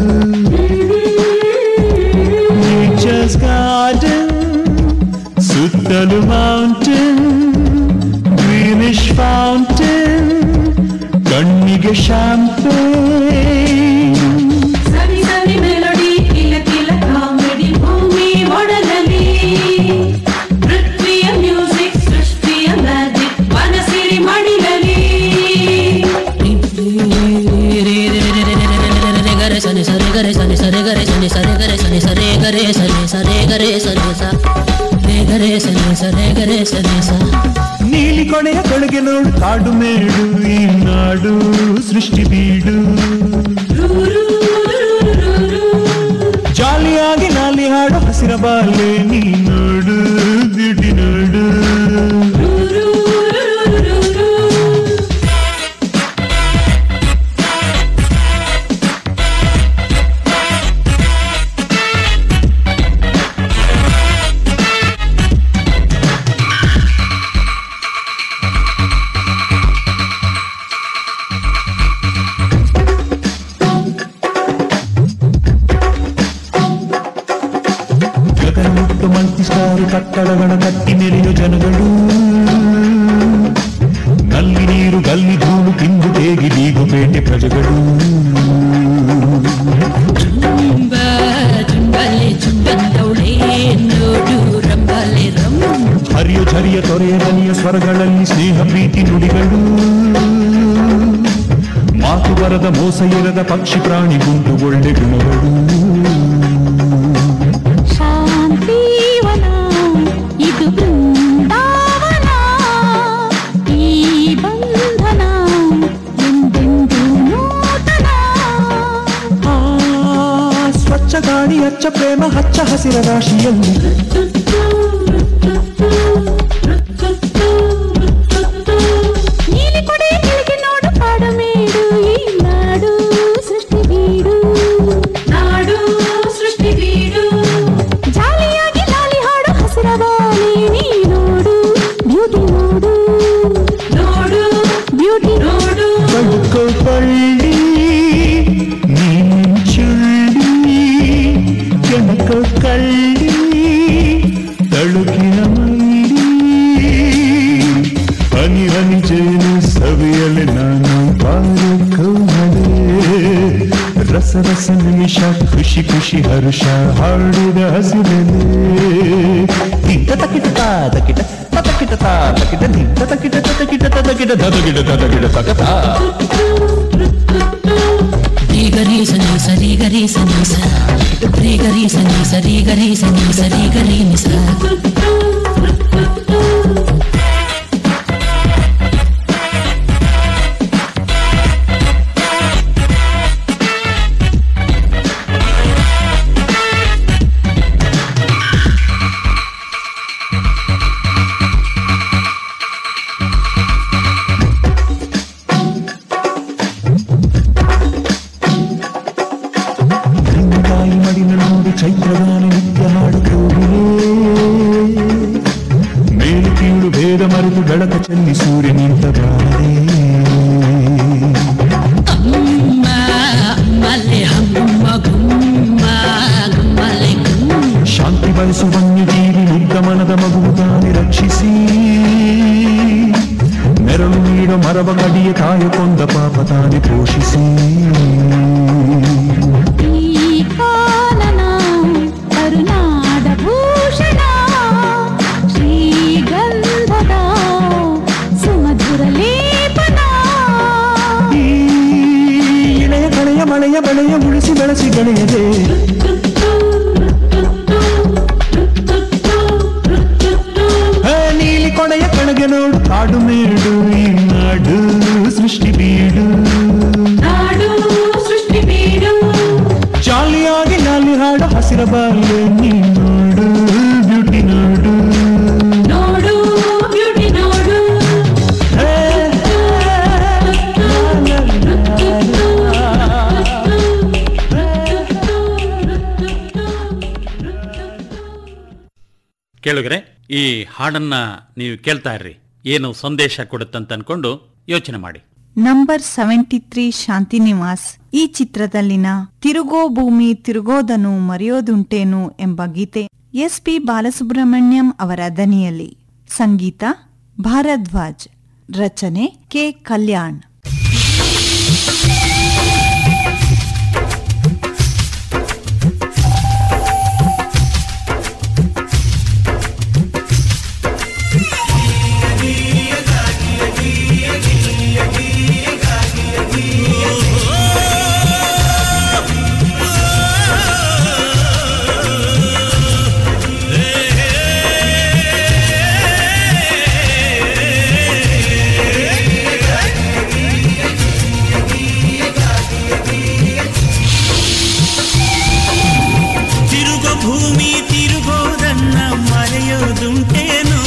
ನೇಚರ್ಸ್ ಗಾರ್ಡನ್ ಸುತ್ತಲೂ ಮೌಂಟೇನ್ ಗ್ರೀನಿಶ್ ಫೌಂಟೇನ್ ಕಣ್ಣಿಗೆ ಶಾಂಪೇನ್ ಸರಿ ಸರಿ ಮೆಲೋಡಿ ಕಿಲ ಕಿಲ ಕಾಮಿಡಿ ಭೂಮಿ ಒಡಲಲ್ಲಿ ಪೃಥ್ವಿಯ ಮ್ಯೂಸಿಕ್ ಸೃಷ್ಟಿಯ ಮ್ಯಾಜಿಕ್ ಮನಸಿರಿ ಮಡಿಲಲಿ ಗರೆ ಸನಿ ಸರಿ ಗರೆ ಸನಿ ಸರಿ ಗರೆ ಸನಿ ಸರಿ ಗರೆ ಸನಿ ಸರಿ ಗರೆ ಸನಿ ಸರಿ ಗರೆ ಸನಿ ಸ ರೇ ಗರೆ ಸನಿ ಸರಿ ಗರೆ ಸನಿ ಸ ನೀಲಿ ಕೊನೆಯ ಕೊಳಗೆ ನೋಡು ಕಾಡು ಮೇಡು ಈ ನಾಡು ಸೃಷ್ಟಿ ಬೀಡು ಜಾಲಿಯಾಗಿ ನಾಲಿ ಹಾಡು ಹಸಿರ ಬಾಲೆ ನೀ ನೋಡು ಬ್ಯೂಟಿ ನೋಡು ಗಗನ ಮುಟ್ಟು ಮಂಟಿಸ್ತಾರೆ ಕಟ್ಟಡಗಳ ಕಟ್ಟಿ ಮೆರೆಯೋ ಜನಗಳು ನಲ್ಲಿ ನೀರು ಗಲ್ಲಿ ಧೂಳು ತಿಂದು ತೇಗಿ ಬೀಗು ಪೇಟೆ ಪ್ರಜೆಗಳು ಜುಂಬ ಜುಂಬಲೆ ಜುಂಬಂದವಳೆ ನೋಡು ರಂಬಲೆ ರಂ ಹರಿಯೋ ಝರಿಯ ತೊರೆಯ ದನಿಯ ಸ್ವರಗಳಲ್ಲಿ ಸ್ನೇಹ ಪ್ರೀತಿ ನುಡಿಗಳು ಮಾತು ಬರದ ಮೋಸ ಇರದ ಪಕ್ಷಿ ಪ್ರಾಣಿ ಗುಂಪು ಒಳ್ಳೆ ಗುಣಗಳು ಶಾಂತಿವನ ಇದು ಬೃಂದಾವನ ಈ ಬಂಧನ ಎಂದೆಂದೂ ನೂತನ ಆ ಸ್ವಚ್ಛ ಗಾಳಿ ಅಚ್ಚ ಪ್ರೇಮ ಹಚ್ಚ ಹಸಿರ ರಾಶಿಯಲ್ಲಿ ನೀಲಿ ಕೊಡೆ ಕೆಳಗೆ ನೋಡು ಕಾಡಮೇಡು ಈ ನಾಡು ಸೃಷ್ಟಿ ಬೀಡು ನಾಡು ಸೃಷ್ಟಿ ಬೀಡು ಜಾಲಿಯಾಗಿ ಲಾಲಿ ಹಾಡು ಹಸಿರ ಬಾಲಿ ನೀ ನೋಡು ಬ್ಯೂಟಿ ನೋಡು ನೋಡು ಬ್ಯೂಟಿ ನೋಡು ಬದುಕೋ ಬಳ್ಳಿ ನೀನು ಚುಳ್ಳಿ ಕೆಣಕೋ ಕಳ್ಳಿ ತಳುಕಿನ ಮೈಲಿ ಹನಿ ಹನಿ ಜೇನು ಸವಿಯಲಿ ನಾನು ಪಾರುಕೋಮಲೆ ರಸ ರಸ ನಿಮಿಷ ಖುಷಿ ಖುಷಿ ಹರುಷ ಹಾಡಿದ ಹಸಿರಲೆ ಕಿಟ ತಕಿಟ ತಾ ತಕಿಟ ತತ ತಕಿಟ ತಾ ತಕಿಟ ಧಿಂತ ತಕಿಟ ತಕಿಟ ತಕಿಟ ತಕಿಟ ತಕಿಟ ತಕತ ರೀ ಗರಿ ಸನಿ ಸರಿ ಗರಿ ಸನಿ ಸ ರೀ ಗರಿ ಸನಿ ಸರಿ ಗರಿ ಸನಿ ಸರಿ ಗರಿ ನಿ ಸ ಲಿಂಗಾಯಿ ಮಡಿನ ನೋಡಿ ಚೈತ್ರಗಾನ ನಿತ್ಯ ಹಾಡುತ್ತೋಗಿಯೇ ಮೇಲು ಕೀಳು ಭೇದ ಮರೆತು ಬೆಳಕ ಚೆಲ್ಲಿ ಸೂರ್ಯ ನಿಂತ ಬಾರದೆ ಅಮ್ಮ ಅಮ್ಮಲೆ ಹಮ್ಮ ಗುಮ್ಮ ಗುಮ್ಮಲೆ ಗುಮ್ಮ ಶಾಂತಿ ಬಯಸು ವನ್ಯಜೀವಿ ಮುಗ್ಧ ಮನದ ಮಗುವು ತಾನೆ ರಕ್ಷಿಸಿ ನೆರಳು ನೀಡೋ ಮರವ ಕಡಿಯ ತಾಯ ಕೊಂದ ಪಾಪ ತಾನೆ ಪೋಷಿಸಿ ಈ ಕಾನನ ಕರುನಾಡ ಭೂಷಣ ಶ್ರೀಗಂಧದ ಸುಮಧುರ ಲೇಪನ ಈ ಇಳೆಯ ಕಳೆಯ ಮಳೆಯ ಬೆಳೆಯ ಉಳಿಸಿ ಬೆಳೆಸಿ ಗೆಳೆಯದೆ ಹೇ, ನೀಲಿ ಕೊನೆಯ ಕಣಗೆ ನೋಡು ಕಾಡು ಮೇಡು ಈ ನಾಡು ಸೃಷ್ಟಿ ಬೀಡು ನಾಡು ಸೃಷ್ಟಿ ಬೀಡು ಜಾಲಿಯಾಗಿ ಲಾಲಿ ಹಾಡು ಹಸಿರ ಬಾಲ್ಯ ನೀ ನೋಡು ಬ್ಯೂಟಿ ನೋಡು ನೋಡು ಬ್ಯೂಟಿ ನೋಡು ಹೇ, ಕೇಳುಗರೆ ಈ ಹಾಡನ್ನ ನೀವು ಕೇಳ್ತಾ ಇರ್ರಿ ಏನು ಸಂದೇಶ ಕೊಡುತ್ತಂತ ಅನ್ಕೊಂಡು ಯೋಚನೆ ಮಾಡಿ ನಂಬರ್ ಸೆವೆಂಟಿ ತ್ರೀ ಶಾಂತಿನಿವಾಸ್ ಈ ಚಿತ್ರದಲ್ಲಿನ ತಿರುಗೋ ಭೂಮಿ ತಿರುಗೋದನು ಮರೆಯೋದುಂಟೇನು ಎಂಬ ಗೀತೆ ಎಸ್ ಪಿ ಬಾಲಸುಬ್ರಹ್ಮಣ್ಯಂ ಅವರ ದನಿಯಲ್ಲಿ ಸಂಗೀತ ಭಾರದ್ವಾಜ್ ರಚನೆ ಕೆ ಕಲ್ಯಾಣ್ ತಿರುಗೋ ಭೂಮಿ ತಿರುಗೋದನ್ನ ಮರೆಯೋದುಂಟೇನು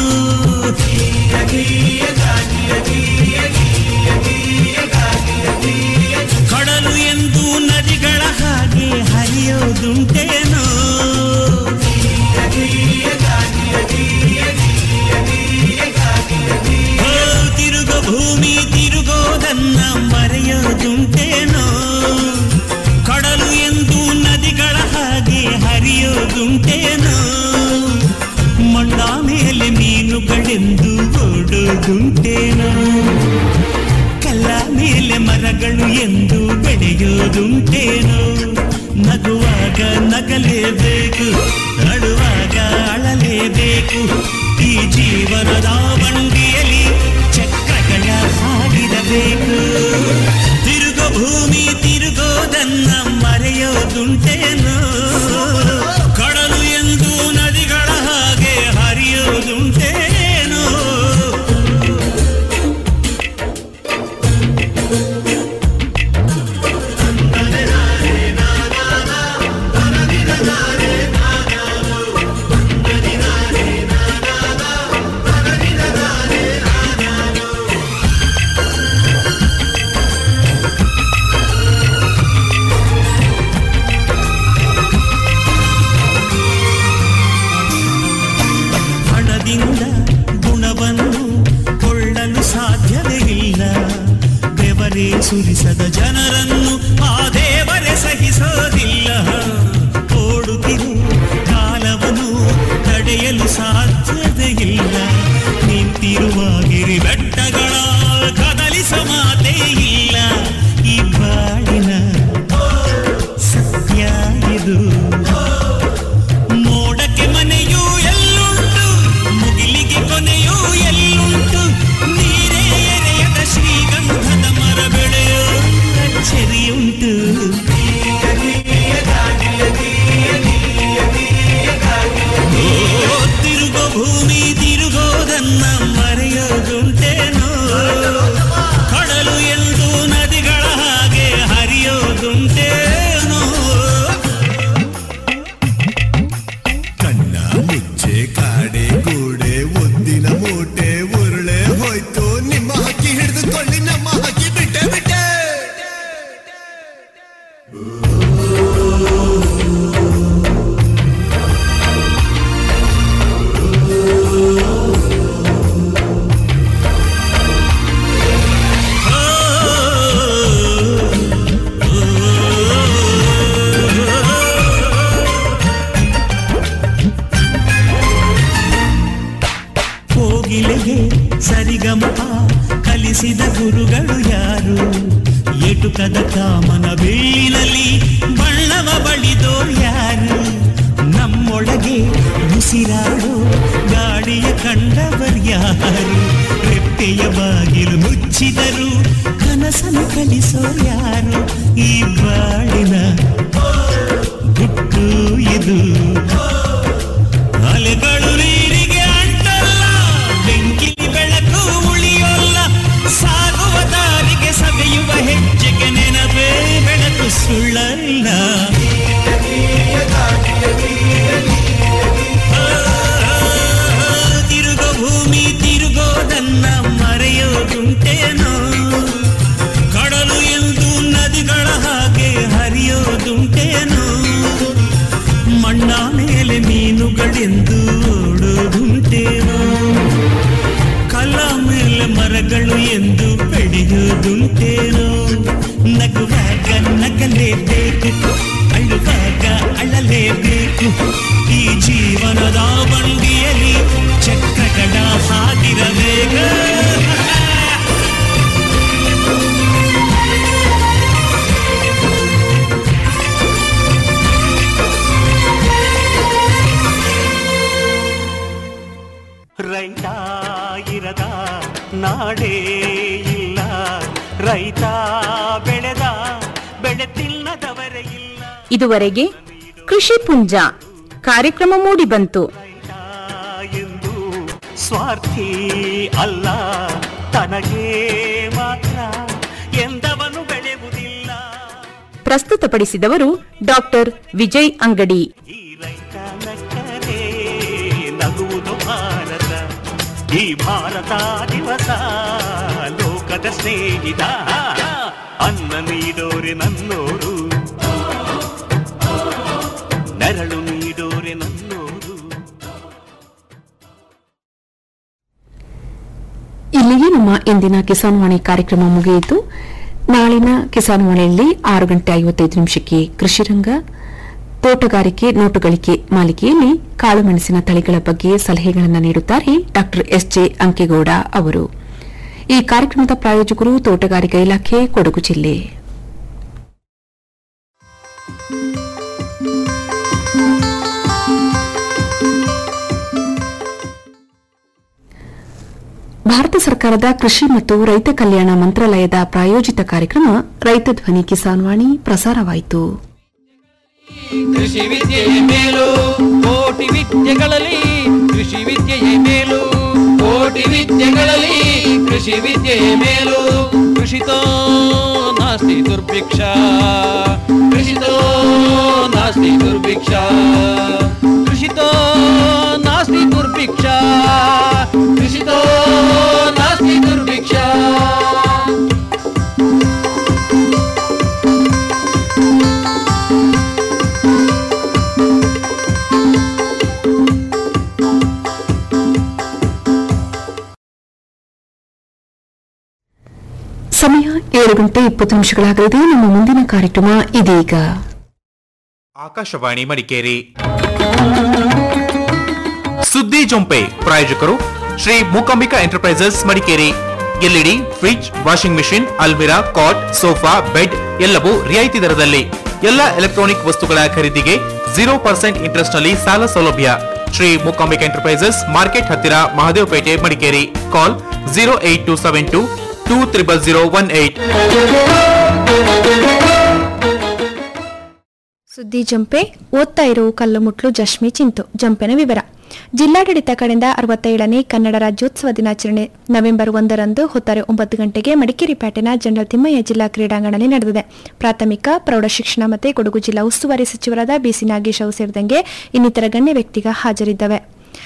ಕಡಲು ಎಂದು ನದಿಗಳ ಹಾಗೆ ಹರಿಯೋದುಂಟೇನು ಓ, ತಿರುಗೋ ಭೂಮಿ ತಿರುಗೋದನ್ನ ಮರೆಯೋದುಂಟೇನೋ ಕಡಲು ಎಂದು ನದಿಗಳ ಹಾಗೆ ಹರಿಯೋದುಂಟೇನೋ ಮಣ್ಣ ಮೇಲೆ ಮೀನುಗಳೆಂದು ಓಡೋದುಂಟೇನೋ ಕಲ್ಲ ಮೇಲೆ ಮರಗಳು ಎಂದು ಬೆಳೆಯೋದುಂಟೇನೋ ನಗುವಾಗ ನಗಲೇಬೇಕು ಅಳುವಾಗ ಅಳಲೇಬೇಕು ಈ ಜೀವನದ ಬಂಡಿಯಲ್ಲಿ ಚಕ್ರಗಳ ಸಾಗಿರಬೇಕು ತಿರುಗೋ ಭೂಮಿ ತಿರುಗೋದನ್ನ ಮರೆಯೋದುಂಟೇನೋ ಕಡಲು ಎಂದು ನದಿಗಳ ಹಾಗೆ ಹರಿಯೋದುಂಟೇನೋ ಕೋಗಿಲೆಗೆ ಸರಿಗಮಪ ಕಲಿಸಿದ ಗುರುಗಳು ಯಾರು ಎಟುಕದ ಕಾಮನ ಬೀಳಲಿ ಬಣ್ಣವ ಬಳಿದೋರ್ ಯಾರು ನಮ್ಮೊಳಗೆ ಉಸಿರಾಡೋ ಗಾಳಿಯ ಕಂಡವರ್ ಯಾರು ರೆಪ್ಪೆಯ ಬಾಗಿಲು ಮುಚ್ಚಿದರು ಕನಸನ್ನು ಕಲಿಸೋರ್ ಯಾರು ಈ ಬಾಳಿನ ಗುಟ್ಟು ಇದು ಅಲೆಗಳು ನೀರಿಗೆ ಅಂಟಲ್ಲ ಬೆಂಕಿಲಿ ಬೆಳಕು ಉಳಿಯೋಲ್ಲ ಸಾಗುವ ದಾರಿಗೆ ಸವೆಯುವ ಹೆಜ್ಜೆಗೆ ನೆನಪೇ ಬೆಳಕು ಸುಳ್ಳಲ್ಲ ತಿರುಗೋ ಭೂಮಿ ತಿರುಗೋದನ್ನ ಮರೆಯೋದುಂಟೇನೋ ಕಡಲು ಎಂದು ನದಿಗಳ ಹಾಗೆ ಹರಿಯೋದುಂಟೇನೋ ಮಣ್ಣ ಮೇಲೆ ಮೀನುಗಳೆಂದು ಓಡೋದುಂಟೇನೋ ಕಲ್ಲ ಮೇಲೆ ಮರಗಳು ಎಂದು ಬೆಳೆಯೋದುಂಟೇನೋ ನಗುವಾಗ ನಗಲೇಬೇಕು ಅಳುವಾಗ ಅಳಲೇಬೇಕು ಈ ಜೀವನದ ಬಂಡಿಯಲ್ಲಿ ಚಕ್ರಗಳ ಹಾಗಿರಬೇಕು ರೈತ ಇರದ ನಾಡೇ ಇಲ್ಲ ರೈತ ಬೆಳೆದ ಬೆಳೆ ತಿನ್ನದವರೇ ಇಲ್ಲ ಇದುವರೆಗೆ ಕೃಷಿ ಪುಂಜ ಕಾರ್ಯಕ್ರಮ ಮೂಡಿಬಂತು ಎಂದು ಸ್ವಾರ್ಥಿ ಅಲ್ಲ ತನಗೆ ಮಾತ್ರ ಎಂದವನು ಬೆಳೆಯುವುದಿಲ್ಲ ಪ್ರಸ್ತುತಪಡಿಸಿದವರು ಡಾಕ್ಟರ್ ವಿಜಯ್ ಅಂಗಡಿ ನಕ್ಕರೆ ನಗುವುದು ಭಾರತ ಈ ಭಾರತ ದಿವಸ ಲೋಕದ ಸ್ನೇಹಿತ ಅನ್ನ ನೀಡೋರೆ ನನ್ನೋರು ನೆರಳು ನೀಡೋರೆ ನನ್ನೋರು ಇಲ್ಲಿಗೆ ನಮ್ಮ ಇಂದಿನ ಕಿಸಾನ್ ವಾಣಿ ಕಾರ್ಯಕ್ರಮ ಮುಗಿಯಿತು ನಾಳಿನ ಕಿಸಾನ್ ವಾಣಿಯಲ್ಲಿ ಆರು ಗಂಟೆ ಐವತ್ತೈದು ನಿಮಿಷಕ್ಕೆ ಕೃಷಿರಂಗ ತೋಟಗಾರಿಕೆ ನೋಟುಗಳಿಕೆ ಮಾಲಿಕೆಯಲ್ಲಿ ಕಾಳುಮೆಣಸಿನ ತಳಿಗಳ ಬಗ್ಗೆ ಸಲಹೆಗಳನ್ನು ನೀಡುತ್ತಾರೆ ಡಾ ಎಸ್ ಜೆ ಅಂಕೇಗೌಡ ಅವರು ಈ ಕಾರ್ಯಕ್ರಮದ ಪ್ರಾಯೋಜಕರು ತೋಟಗಾರಿಕಾ ಇಲಾಖೆ ಕೊಡಗು ಜಿಲ್ಲೆ ಭಾರತ ಸರ್ಕಾರದ ಕೃಷಿ ಮತ್ತು ರೈತ ಕಲ್ಯಾಣ ಮಂತ್ರಾಲಯದ ಪ್ರಾಯೋಜಿತ ಕಾರ್ಯಕ್ರಮ ರೈತ ಧ್ವನಿ ಕಿಸಾನ್ ವಾಣಿ ಪ್ರಸಾರವಾಯಿತು ಕೃಷಿ ವಿದ್ಯೆಯೇ ಮೇಲು ಕೋಟಿ ವಿದ್ಯೆಗಳಲ್ಲಿ ಕೃಷಿ ವಿದ್ಯೆಯೇ ಮೇಲು ಕೋಟಿ ವಿದ್ಯೆಗಳಲ್ಲಿ ಕೃಷಿ ವಿದ್ಯೆಯೇ ಮೇಲು ಕೃಷಿತೋ ನಾಸ್ತಿ ದುರ್ಭಿಕ್ಷ ಕೃಷಿತೋ ನಾಸ್ತಿ ದುರ್ಭಿಕ್ಷ ಕೃಷಿತೋ ನಾಸ್ತಿ ದುರ್ಭಿಕ್ಷ ಕೃಷಿತೋ ನಾಸ್ತಿ ದುರ್ಭಿಕ್ಷ ಸಮಯ ಏಳು ಗಂಟೆ ಇಪ್ಪತ್ತು ನಿಮಿಷಗಳಾಗಲಿದೆ ನಮ್ಮ ಮುಂದಿನ ಕಾರ್ಯಕ್ರಮ ಇದೀಗ ಆಕಾಶವಾಣಿ ಮಡಿಕೇರಿ ಸುದ್ದಿ ಜೊಂಪೆ ಪ್ರಾಯೋಜಕರು Shri Mookambika enterprises Madikeri LED fridge washing machine ಅಲ್ಮಿರಾ ಕಾಟ್ ಸೋಫಾ ಬೆಡ್ ಎಲ್ಲವೂ ರಿಯಾಯಿತಿ ದರದಲ್ಲಿ ಎಲ್ಲ ಎಲೆಕ್ಟ್ರಾನಿಕ್ ವಸ್ತುಗಳ ಖರೀದಿಗೆ ಜೀರೋ ಪರ್ಸೆಂಟ್ ಇಂಟ್ರೆಸ್ಟ್ ನಲ್ಲಿ ಸಾಲ ಸೌಲಭ್ಯ ಶ್ರೀ ಮೂಕಾಂಬಿಕಾ ಎಂಟರ್ಪ್ರೈಸಸ್ ಮಾರ್ಕೆಟ್ ಹತ್ತಿರ Mahadevapete Madikeri call zero eight two seven two two triple zero one eight ಸುದ್ದಿ ಜಂಪೆ ಓದ್ತಾ ಇರೋ ಕಲ್ಲು ಮುಟ್ಲು ಜಶ್ಮಿ ಚಿಂತು ಜಂಪೆನ ವಿವರ ಜಿಲ್ಲಾಡಳಿತ ಕಡೆಯಿಂದ ಅರವತ್ತೇಳನೇ ಕನ್ನಡ ರಾಜ್ಯೋತ್ಸವ ದಿನಾಚರಣೆ ನವೆಂಬರ್ ಒಂದರಂದು ಹೊತ್ತಾರೆ ಒಂಬತ್ತು ಗಂಟೆಗೆ ಮಡಿಕೇರಿ ಪೇಟೆನ ಜನರಲ್ ತಿಮ್ಮಯ್ಯ ಜಿಲ್ಲಾ ಕ್ರೀಡಾಂಗಣದಲ್ಲಿ ನಡೆದಿದೆ ಪ್ರಾಥಮಿಕ ಪ್ರೌಢಶಿಕ್ಷಣ ಮತ್ತು ಕೊಡಗು ಜಿಲ್ಲಾ ಉಸ್ತುವಾರಿ ಸಚಿವರಾದ ಬಿಸಿ ನಾಗೇಶ್ ಅವರು ಸೇರಿದಂಗೆ ಇನ್ನಿತರ ಗಣ್ಯ ವ್ಯಕ್ತಿಗ ಹಾಜರಿದ್ದವೆ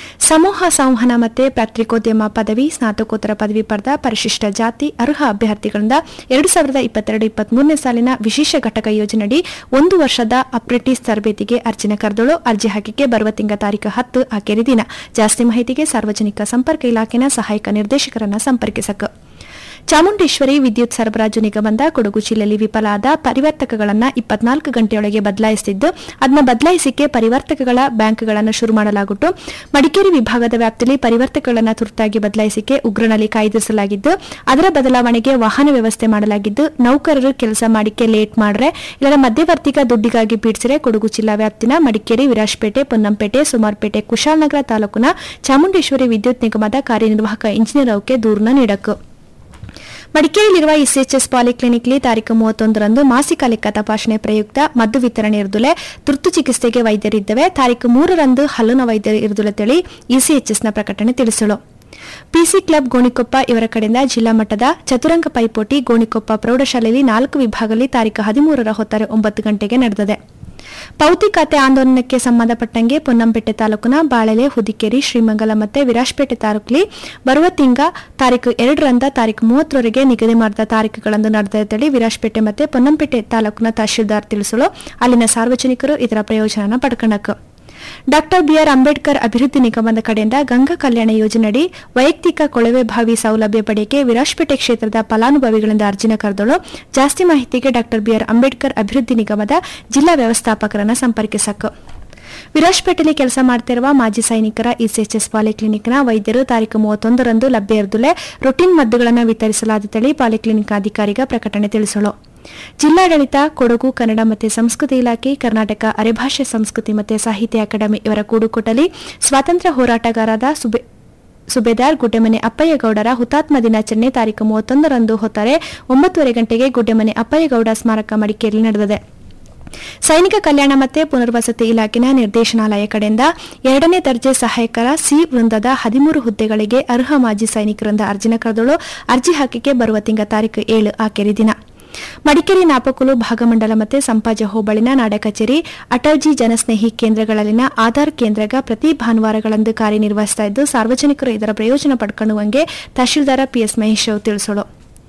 ಸಮೂಹ ಸಂವಹನ ಮತ್ತೆ ಪತ್ರಿಕೋದ್ಯಮ ಪದವಿ ಸ್ನಾತಕೋತ್ತರ ಪದವಿ ಪಡೆದ ಪರಿಶಿಷ್ಟ ಜಾತಿ ಅರ್ಹ ಅಭ್ಯರ್ಥಿಗಳಿಂದ ಎರಡು ಸಾವಿರದ ಇಪ್ಪತ್ತೆರಡು ಇಪ್ಪತ್ಮೂರನೇ ಸಾಲಿನ ವಿಶೇಷ ಘಟಕ ಯೋಜನೆಯಡಿ ಒಂದು ವರ್ಷದ ಅಪ್ರೆಂಟಿಸ್ ತರಬೇತಿಗೆ ಅರ್ಜಿನ ಕರೆದಳು ಅರ್ಜಿ ಹಾಕಿಕೆ ಬರುವ ತಿಂಗಳ ತಾರೀಕು ಹತ್ತು ಆಕೆರಿ ದಿನ ಜಾಸ್ತಿ ಮಾಹಿತಿಗೆ ಸಾರ್ವಜನಿಕ ಸಂಪರ್ಕ ಇಲಾಖೆನ ಸಹಾಯಕ ನಿರ್ದೇಶಕರನ್ನ ಸಂಪರ್ಕಿಸಕ ಚಾಮುಂಡೇಶ್ವರಿ ವಿದ್ಯುತ್ ಸರಬರಾಜು ನಿಗಮದ ಕೊಡಗು ಜಿಲ್ಲೆಯಲ್ಲಿ ವಿಫಲ ಆದ ಪರಿವರ್ತಕಗಳನ್ನು ಇಪ್ಪತ್ನಾಲ್ಕು ಗಂಟೆಯೊಳಗೆ ಬದಲಾಯಿಸುತ್ತಿದ್ದು ಅದನ್ನ ಬದಲಾಯಿಸಿಕೆ ಪರಿವರ್ತಕಗಳ ಬ್ಯಾಂಕ್ಗಳನ್ನು ಶುರು ಮಾಡಲಾಗುಟ್ಟು ಮಡಿಕೇರಿ ವಿಭಾಗದ ವ್ಯಾಪ್ತಿಯಲ್ಲಿ ಪರಿವರ್ತಕಗಳನ್ನು ತುರ್ತಾಗಿ ಬದಲಾಯಿಸಿಕೆ ಉಗ್ರನಲ್ಲಿ ಕಾಯ್ದಿರಿಸಲಾಗಿದ್ದು ಅದರ ಬದಲಾವಣೆಗೆ ವಾಹನ ವ್ಯವಸ್ಥೆ ಮಾಡಲಾಗಿದ್ದು ನೌಕರರು ಕೆಲಸ ಮಾಡಿಕೆ ಲೇಟ್ ಮಾಡ್ರೆ ಇಲ್ಲರ ಮಧ್ಯವರ್ತಿಗ ದುಡ್ಡಿಗಾಗಿ ಪೀಡಿಸಿರೆ ಕೊಡಗು ಜಿಲ್ಲಾ ವ್ಯಾಪ್ತಿನ ಮಡಿಕೇರಿ ವಿರಾಜಪೇಟೆ ಪೊನ್ನಂಪೇಟೆ ಸುಮಾರ್ಪೇಟೆ ಕುಶಾಲನಗರ ತಾಲೂಕಿನ ಚಾಮುಂಡೇಶ್ವರಿ ವಿದ್ಯುತ್ ನಿಗಮದ ಕಾರ್ಯನಿರ್ವಾಹಕ ಇಂಜಿನಿಯರ್ ಅವಕ್ಕೆ ದೂರನ ನೀಡಕು ಮಡಿಕೇರಿಯಲ್ಲಿರುವ ಇಸಿಎಚ್ಎಸ್ ಪಾಲಿಕ್ಲಿನಿಕ್ಲಿ ತಾರೀಕು ಮೂವತ್ತೊಂದರಂದು ಮಾಸಿಕ ಲೆಕ್ಕ ತಪಾಸಣೆ ಪ್ರಯುಕ್ತ ಮದ್ದು ವಿತರಣೆ ಇರುದುಲೆ ತುರ್ತು ಚಿಕಿತ್ಸೆಗೆ ವೈದ್ಯರಿದ್ದವೆ ತಾರೀಕು ಮೂರರಂದು ಹಲ್ಲುನ ವೈದ್ಯರು ಇರುದುಲೆ ತಿಳಿ ಇಸಿಎಚ್ಎಸ್ನ ಪ್ರಕಟಣೆ ತಿಳಿಸಲು ಪಿಸಿ ಕ್ಲಬ್ ಗೋಣಿಕೊಪ್ಪ ಇವರ ಕಡೆಯಿಂದ ಜಿಲ್ಲಾ ಮಟ್ಟದ ಚತುರಂಗ ಪೈಪೋಟಿ ಗೋಣಿಕೊಪ್ಪ ಪ್ರೌಢಶಾಲೆಯಲ್ಲಿ ನಾಲ್ಕು ವಿಭಾಗದಲ್ಲಿ ತಾರೀಕು ಹದಿಮೂರರ ಹೊತ್ತಾರೆ ಒಂಬತ್ತು ಗಂಟೆಗೆ ನಡೆದಿದೆ ಪೌತಿ ಖಾತೆ ಆಂದೋಲನಕ್ಕೆ ಸಂಬಂಧಪಟ್ಟಂಗೆ ಪೊನ್ನಂಪೇಟೆ ತಾಲೂಕಿನ ಬಾಳೆಲೆ ಹುದಿಕೇರಿ ಶ್ರೀಮಂಗಲ ಮತ್ತೆ ವಿರಾಜಪೇಟೆ ತಾಲೂಕಲ್ಲಿ ಬರುವ ತಿಂಗ ತಾರೀಕು ಎರಡರಿಂದ ತಾರೀಕು ಮೂವತ್ತರವರೆಗೆ ನಿಗದಿ ಮಾಡಿದ ತಾರೀಕುಗಳಂದು ನಡೆದ ವಿರಾಜಪೇಟೆ ಮತ್ತೆ ಪೊನ್ನಂಪೇಟೆ ತಾಲೂಕಿನ ತಹಶೀಲ್ದಾರ್ ತಿಳಿಸಲು ಅಲ್ಲಿನ ಸಾರ್ವಜನಿಕರು ಇದರ ಪ್ರಯೋಜನ ಪಡ್ಕಣಕ್ಕೆ ಡಾಕ್ಟರ್ ಬಿಆರ್ ಅಂಬೇಡ್ಕರ್ ಅಭಿವೃದ್ಧಿ ನಿಗಮದ ಕಡೆಯಿಂದ ಗಂಗಾ ಕಲ್ಯಾಣ ಯೋಜನೆಯಡಿ ವೈಯಕ್ತಿಕ ಕೊಳವೆ ಬಾವಿ ಸೌಲಭ್ಯ ಪಡೆಯಕ್ಕೆ ವಿರಾಜಪೇಟೆ ಕ್ಷೇತ್ರದ ಫಲಾನುಭವಿಗಳಿಂದ ಅರ್ಜಿನ ಕರೆದಳು ಜಾಸ್ತಿ ಮಾಹಿತಿಗೆ ಡಾಕ್ಟರ್ ಬಿಆರ್ ಅಂಬೇಡ್ಕರ್ ಅಭಿವೃದ್ಧಿ ನಿಗಮದ ಜಿಲ್ಲಾ ವ್ಯವಸ್ಥಾಪಕರನ್ನ ಸಂಪರ್ಕಿಸಕು ವಿರಾಜಪೇಟೆಯಲ್ಲಿ ಕೆಲಸ ಮಾಡ್ತಿರುವ ಮಾಜಿ ಸೈನಿಕರ ಇಸಿಎಚ್ಎಸ್ ಪಾಲಿಕ್ಲಿನಿಕ್ನ ವೈದ್ಯರು ತಾರೀಕು ಮೂವತ್ತೊಂದರಂದು ಲಭ್ಯ ಇರದುಲೆ ರೊಟೀನ್ ಮದ್ದುಗಳನ್ನು ವಿತರಿಸಲಾದ ತಳಿ ಪಾಲಿಕ್ಲಿನಿಕ್ ಅಧಿಕಾರಿಗ ಪ್ರಕಟಣೆ ತಿಳಿಸಲು ಜಿಲ್ಲಾಡಳಿತ ಕೊಡಗು ಕನ್ನಡ ಮತ್ತು ಸಂಸ್ಕೃತಿ ಇಲಾಖೆ ಕರ್ನಾಟಕ ಅರೆಭಾಷೆ ಸಂಸ್ಕೃತಿ ಮತ್ತು ಸಾಹಿತ್ಯ ಅಕಾಡೆಮಿ ಇವರ ಕೂಡುಕೊಟ್ಟಲಿ ಸ್ವಾತಂತ್ರ್ಯ ಹೋರಾಟಗಾರರಾದ ಸುಬೆ ಸುಬೇದಾರ್ ಗುಡ್ಡೆಮನೆ ಅಪ್ಪಯ್ಯಗೌಡರ ಹುತಾತ್ಮ ದಿನಾಚರಣೆ ತಾರೀಕು ಮೂವತ್ತೊಂದರಂದು ಹೊತ್ತಾರೆ ಒಂಬತ್ತುವರೆ ಗಂಟೆಗೆ ಗುಡ್ಡೆಮನೆ ಅಪ್ಪಯ್ಯಗೌಡ ಸ್ಮಾರಕ ಮಡಿಕೇರಿ ನಡೆದಿದೆ ಸೈನಿಕ ಕಲ್ಯಾಣ ಮತ್ತು ಪುನರ್ವಸತಿ ಇಲಾಖೆನ ನಿರ್ದೇಶನಾಲಯ ಕಡೆಯಿಂದ ಎರಡನೇ ದರ್ಜೆ ಸಹಾಯಕರ ಸಿ ವೃಂದದ ಹದಿಮೂರು ಹುದ್ದೆಗಳಿಗೆ ಅರ್ಹ ಮಾಜಿ ಸೈನಿಕರಿಂದ ಅರ್ಜಿನ ಕರೆದಳು ಅರ್ಜಿ ಹಾಕಿಕೆ ಬರುವ ತಿಂಗಳ ತಾರೀಕು ಏಳು ಆಕೆರಿ ದಿನ ಮಡಿಕೇರಿ ನಾಪಕುಲು ಭಾಗಮಂಡಲ ಮತ್ತು ಸಂಪಾಜ ಹೋಬಳಿನ ನಾಡ ಕಚೇರಿ ಅಟಲ್ಜಿ ಜನಸ್ನೇಹಿ ಕೇಂದ್ರಗಳಲ್ಲಿನ ಆಧಾರ್ ಕೇಂದ್ರಗ ಪ್ರತಿ ಭಾನುವಾರಗಳಂದು ಕಾರ್ಯನಿರ್ವಹಿಸ್ತಾ ಇದ್ದು ಸಾರ್ವಜನಿಕರು ಇದರ ಪ್ರಯೋಜನ ಪಡ್ಕೊಳ್ಳುವಂಗೆ ತಹಶೀಲ್ದಾರ ಪಿಎಸ್ ಮಹೇಶ್ ತಿಳಿಸಲು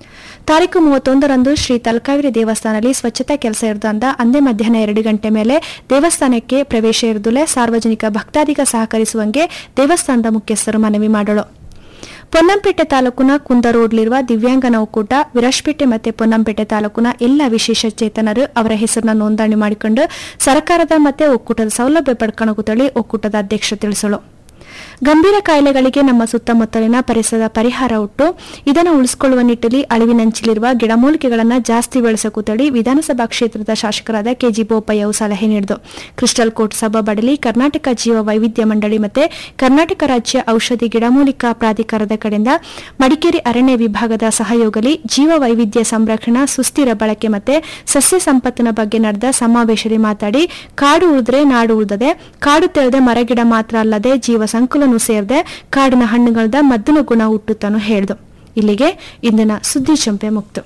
ತಾರೀಕು ಮೂವತ್ತೊಂದರಂದು ಶ್ರೀ ತಲಕಾವೇರಿ ದೇವಸ್ಥಾನದಲ್ಲಿ ಸ್ವಚ್ಛತಾ ಕೆಲಸ ಇರುದಂದ ಅಂದೇ ಮಧ್ಯಾಹ್ನ ಎರಡು ಗಂಟೆ ಮೇಲೆ ದೇವಸ್ಥಾನಕ್ಕೆ ಪ್ರವೇಶ ಇರುದುಲೆ ಸಾರ್ವಜನಿಕ ಭಕ್ತಾದಿಗ ಸಹಕರಿಸುವಂಗೆ ದೇವಸ್ಥಾನದ ಮುಖ್ಯಸ್ಥರು ಮನವಿ ಮಾಡಲು ಪೊನ್ನಂಪೇಟೆ ತಾಲೂಕಿನ ಕುಂದ ರೋಡ್ಲಿರುವ ದಿವ್ಯಾಂಗನ ಒಕ್ಕೂಟ ವಿರಾಜಪೇಟೆ ಮತ್ತು ಪೊನ್ನಂಪೇಟೆ ತಾಲೂಕಿನ ಎಲ್ಲ ವಿಶೇಷ ಚೇತನರು ಅವರ ಹೆಸರನ್ನ ನೋಂದಣಿ ಮಾಡಿಕೊಂಡು ಸರ್ಕಾರದ ಮತ್ತೆ ಒಕ್ಕೂಟದ ಸೌಲಭ್ಯ ಪಡ್ಕೊಳ್ಳುತ್ತೇಳಿ ಒಕ್ಕೂಟದ ಅಧ್ಯಕ್ಷ ತಿಳಿಸಲು ಗಂಭೀರ ಕಾಯಿಲೆಗಳಿಗೆ ನಮ್ಮ ಸುತ್ತಮುತ್ತಲಿನ ಪರಿಸರದ ಪರಿಹಾರ ಉಟ್ಟು ಇದನ್ನು ಉಳಿಸಿಕೊಳ್ಳುವ ನಿಟ್ಟಿನಲ್ಲಿ ಅಳಿವಿನಂಚಿಲಿರುವ ಗಿಡಮೂಲಿಕೆಗಳನ್ನು ಜಾಸ್ತಿ ಬೆಳೆಸಕೂತಳಿ ವಿಧಾನಸಭಾ ಕ್ಷೇತ್ರದ ಶಾಸಕರಾದ ಕೆಜಿ ಬೋಪಯ್ಯವು ಸಲಹೆ ನೀಡಿದರು ಕ್ರಿಸ್ಟಲ್ ಕೋರ್ಟ್ ಸಭಾಬಡಲಿ ಕರ್ನಾಟಕ ಜೀವ ವೈವಿಧ್ಯ ಮಂಡಳಿ ಮತ್ತು ಕರ್ನಾಟಕ ರಾಜ್ಯ ಔಷಧಿ ಗಿಡಮೂಲಿಕಾ ಪ್ರಾಧಿಕಾರದ ಕಡೆಯಿಂದ ಮಡಿಕೇರಿ ಅರಣ್ಯ ವಿಭಾಗದ ಸಹಯೋಗದಲ್ಲಿ ಜೀವ ವೈವಿಧ್ಯ ಸಂರಕ್ಷಣಾ ಸುಸ್ಥಿರ ಬಳಕೆ ಮತ್ತು ಸಸ್ಯ ಸಂಪತ್ತಿನ ಬಗ್ಗೆ ನಡೆದ ಸಮಾವೇಶದಲ್ಲಿ ಮಾತಾಡಿ ಕಾಡು ಉಳಿದ್ರೆ ನಾಡು ಉಳಿದದೆ ಕಾಡು ತೆರೆದ ಮರಗಿಡ ಮಾತ್ರ ಅಲ್ಲದೆ ಜೀವ ಸಂಕುಲನೂ ಸೇರದೆ ಕಾಡಿನ ಹಣ್ಣುಗಳದ ಮದ್ದಿನ ಗುಣ ಹುಟ್ಟುತ್ತಾನು ಹೇಳ್ದು ಇಲ್ಲಿಗೆ ಇಂದಿನ ಸುದ್ದಿ ಚಂಪೆ ಮುಕ್ತು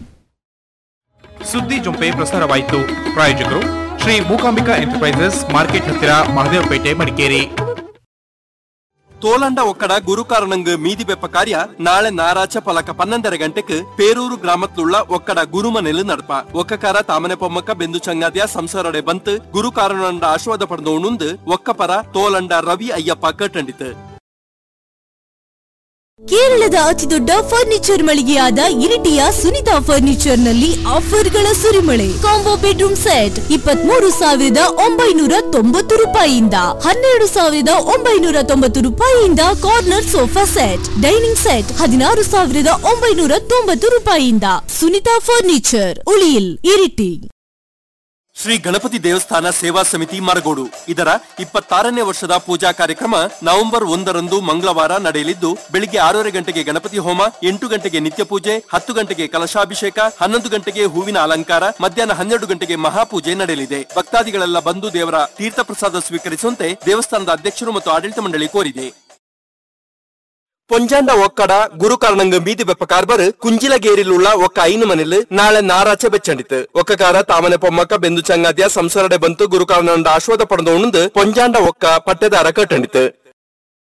ಸುದ್ದಿ ಜೊಂಪೆ ಪ್ರಸಾರವಾಯಿತು ಪ್ರಾಯೋಜಕರು ಶ್ರೀ ಮೂಕಾಂಬಿಕಾ ಎಂಟರ್ಪ್ರೈಸಸ್ ಮಾರ್ಕೆಟ್ ಹತ್ತಿರ ಮಹದೇವಪೇಟೆ ಮಡಿಕೇರಿ ತೋಲಂಡ ಒಕ್ಕಡ ಗುರುಕಾರಣಂಗ್ ಮೀದಿ ಬೆಪ್ಪ ಕಾರ್ಯ ನಾಳೆ ನಾರಾಚ ಪಲಕ ಪನ್ನೊಂದರ ಗಂಟೆക്ക് പേരൂർ ഗ്രാമത്തിലുള്ള ഒക്കട ഗുരുമനെല് നടപ്പ ഒക്കക്കാര താമനെ പൊമ്മക്ക ബന്ധു ചങ്ങാതിയ സംസാരോടെ ಬಂತ್ ಗುರು ಕಾರಣಂಡ ಆಶೀರ್ವಾದ ಪಡೆದವನುಂದು ಒಕ್ಕಪರ ತೋಲಂಡ ರವಿ ಅಯ್ಯಪ್ಪ ಕಟ್ಟಂಡಿತು ಕೇರಳದ ಅತಿದೊಡ್ಡ ಫರ್ನಿಚರ್ ಮಳಿಗೆಯಾದ ಇರಿಟಿಯ ಸುನಿತಾ ಫರ್ನಿಚರ್ ನಲ್ಲಿ ಆಫರ್ಗಳ ಸುರಿಮಳೆ ಕಾಂಬೋ ಬೆಡ್ರೂಮ್ ಸೆಟ್ ಇಪ್ಪತ್ಮೂರು ಸಾವಿರದ ಒಂಬೈನೂರ ತೊಂಬತ್ತು ರೂಪಾಯಿಯಿಂದ ಹನ್ನೆರಡು ಸಾವಿರದ ಒಂಬೈನೂರ ತೊಂಬತ್ತು ರೂಪಾಯಿಯಿಂದ corner sofa set dining set ಹದಿನಾರು ಸಾವಿರದ ಒಂಬೈನೂರ ತೊಂಬತ್ತು ರೂಪಾಯಿಯಿಂದ ಸುನಿತಾ ಫರ್ನಿಚರ್ ಉಳಿಯಿಲ್ ಇರಿಟಿ ಶ್ರೀ ಗಣಪತಿ ದೇವಸ್ಥಾನ ಸೇವಾ ಸಮಿತಿ ಮರಗೋಡು ಇದರ ಇಪ್ಪತ್ತಾರನೇ ವರ್ಷದ ಪೂಜಾ ಕಾರ್ಯಕ್ರಮ ನವೆಂಬರ್ ಒಂದರಂದು ಮಂಗಳವಾರ ನಡೆಯಲಿದ್ದು ಬೆಳಿಗ್ಗೆ ಆರೂವರೆ ಗಂಟೆಗೆ ಗಣಪತಿ ಹೋಮ ಎಂಟು ಗಂಟೆಗೆ ನಿತ್ಯ ಪೂಜೆ ಹತ್ತು ಗಂಟೆಗೆ ಕಲಶಾಭಿಷೇಕ ಹನ್ನೊಂದು ಗಂಟೆಗೆ ಹೂವಿನ ಅಲಂಕಾರ ಮಧ್ಯಾಹ್ನ ಹನ್ನೆರಡು ಗಂಟೆಗೆ ಮಹಾಪೂಜೆ ನಡೆಯಲಿದೆ ಭಕ್ತಾದಿಗಳೆಲ್ಲ ಬಂದು ದೇವರ ತೀರ್ಥ ಪ್ರಸಾದ ಸ್ವೀಕರಿಸುವಂತೆ ದೇವಸ್ಥಾನದ ಅಧ್ಯಕ್ಷರು ಮತ್ತು ಆಡಳಿತ ಮಂಡಳಿ ಕೋರಿದೆ പൊഞ്ചാണ്ട ഒക്കട ഗുരുകാരണങ്ക് മീതി വെപ്പക്കാർബർ കുഞ്ചിലഗേരിലുള്ള ഒക്ക ಐನು ಮನೆಲ್ ನಾಳೆ ನಾರಾಚೆ ಬೆಚ್ಚಂಡಿತು ಒಕ್ಕಕಾರ ತಾಮನೆ ಪೊಮ್ಮಕ್ಕ ಬೆಂದು ಚಂಗಾದಿಯ ಸಂಸಾರಡೆ ಬಂತು ಗುರುಕಾರಣಂಡ ಆಶ್ವಾದ ಪಡೆದವನುಂದು ಪೊಂಜಾಂಡ ಒಕ್ಕ ಪಟ್ಟೆದಾರ ಕಟ್ಟಂಡಿತು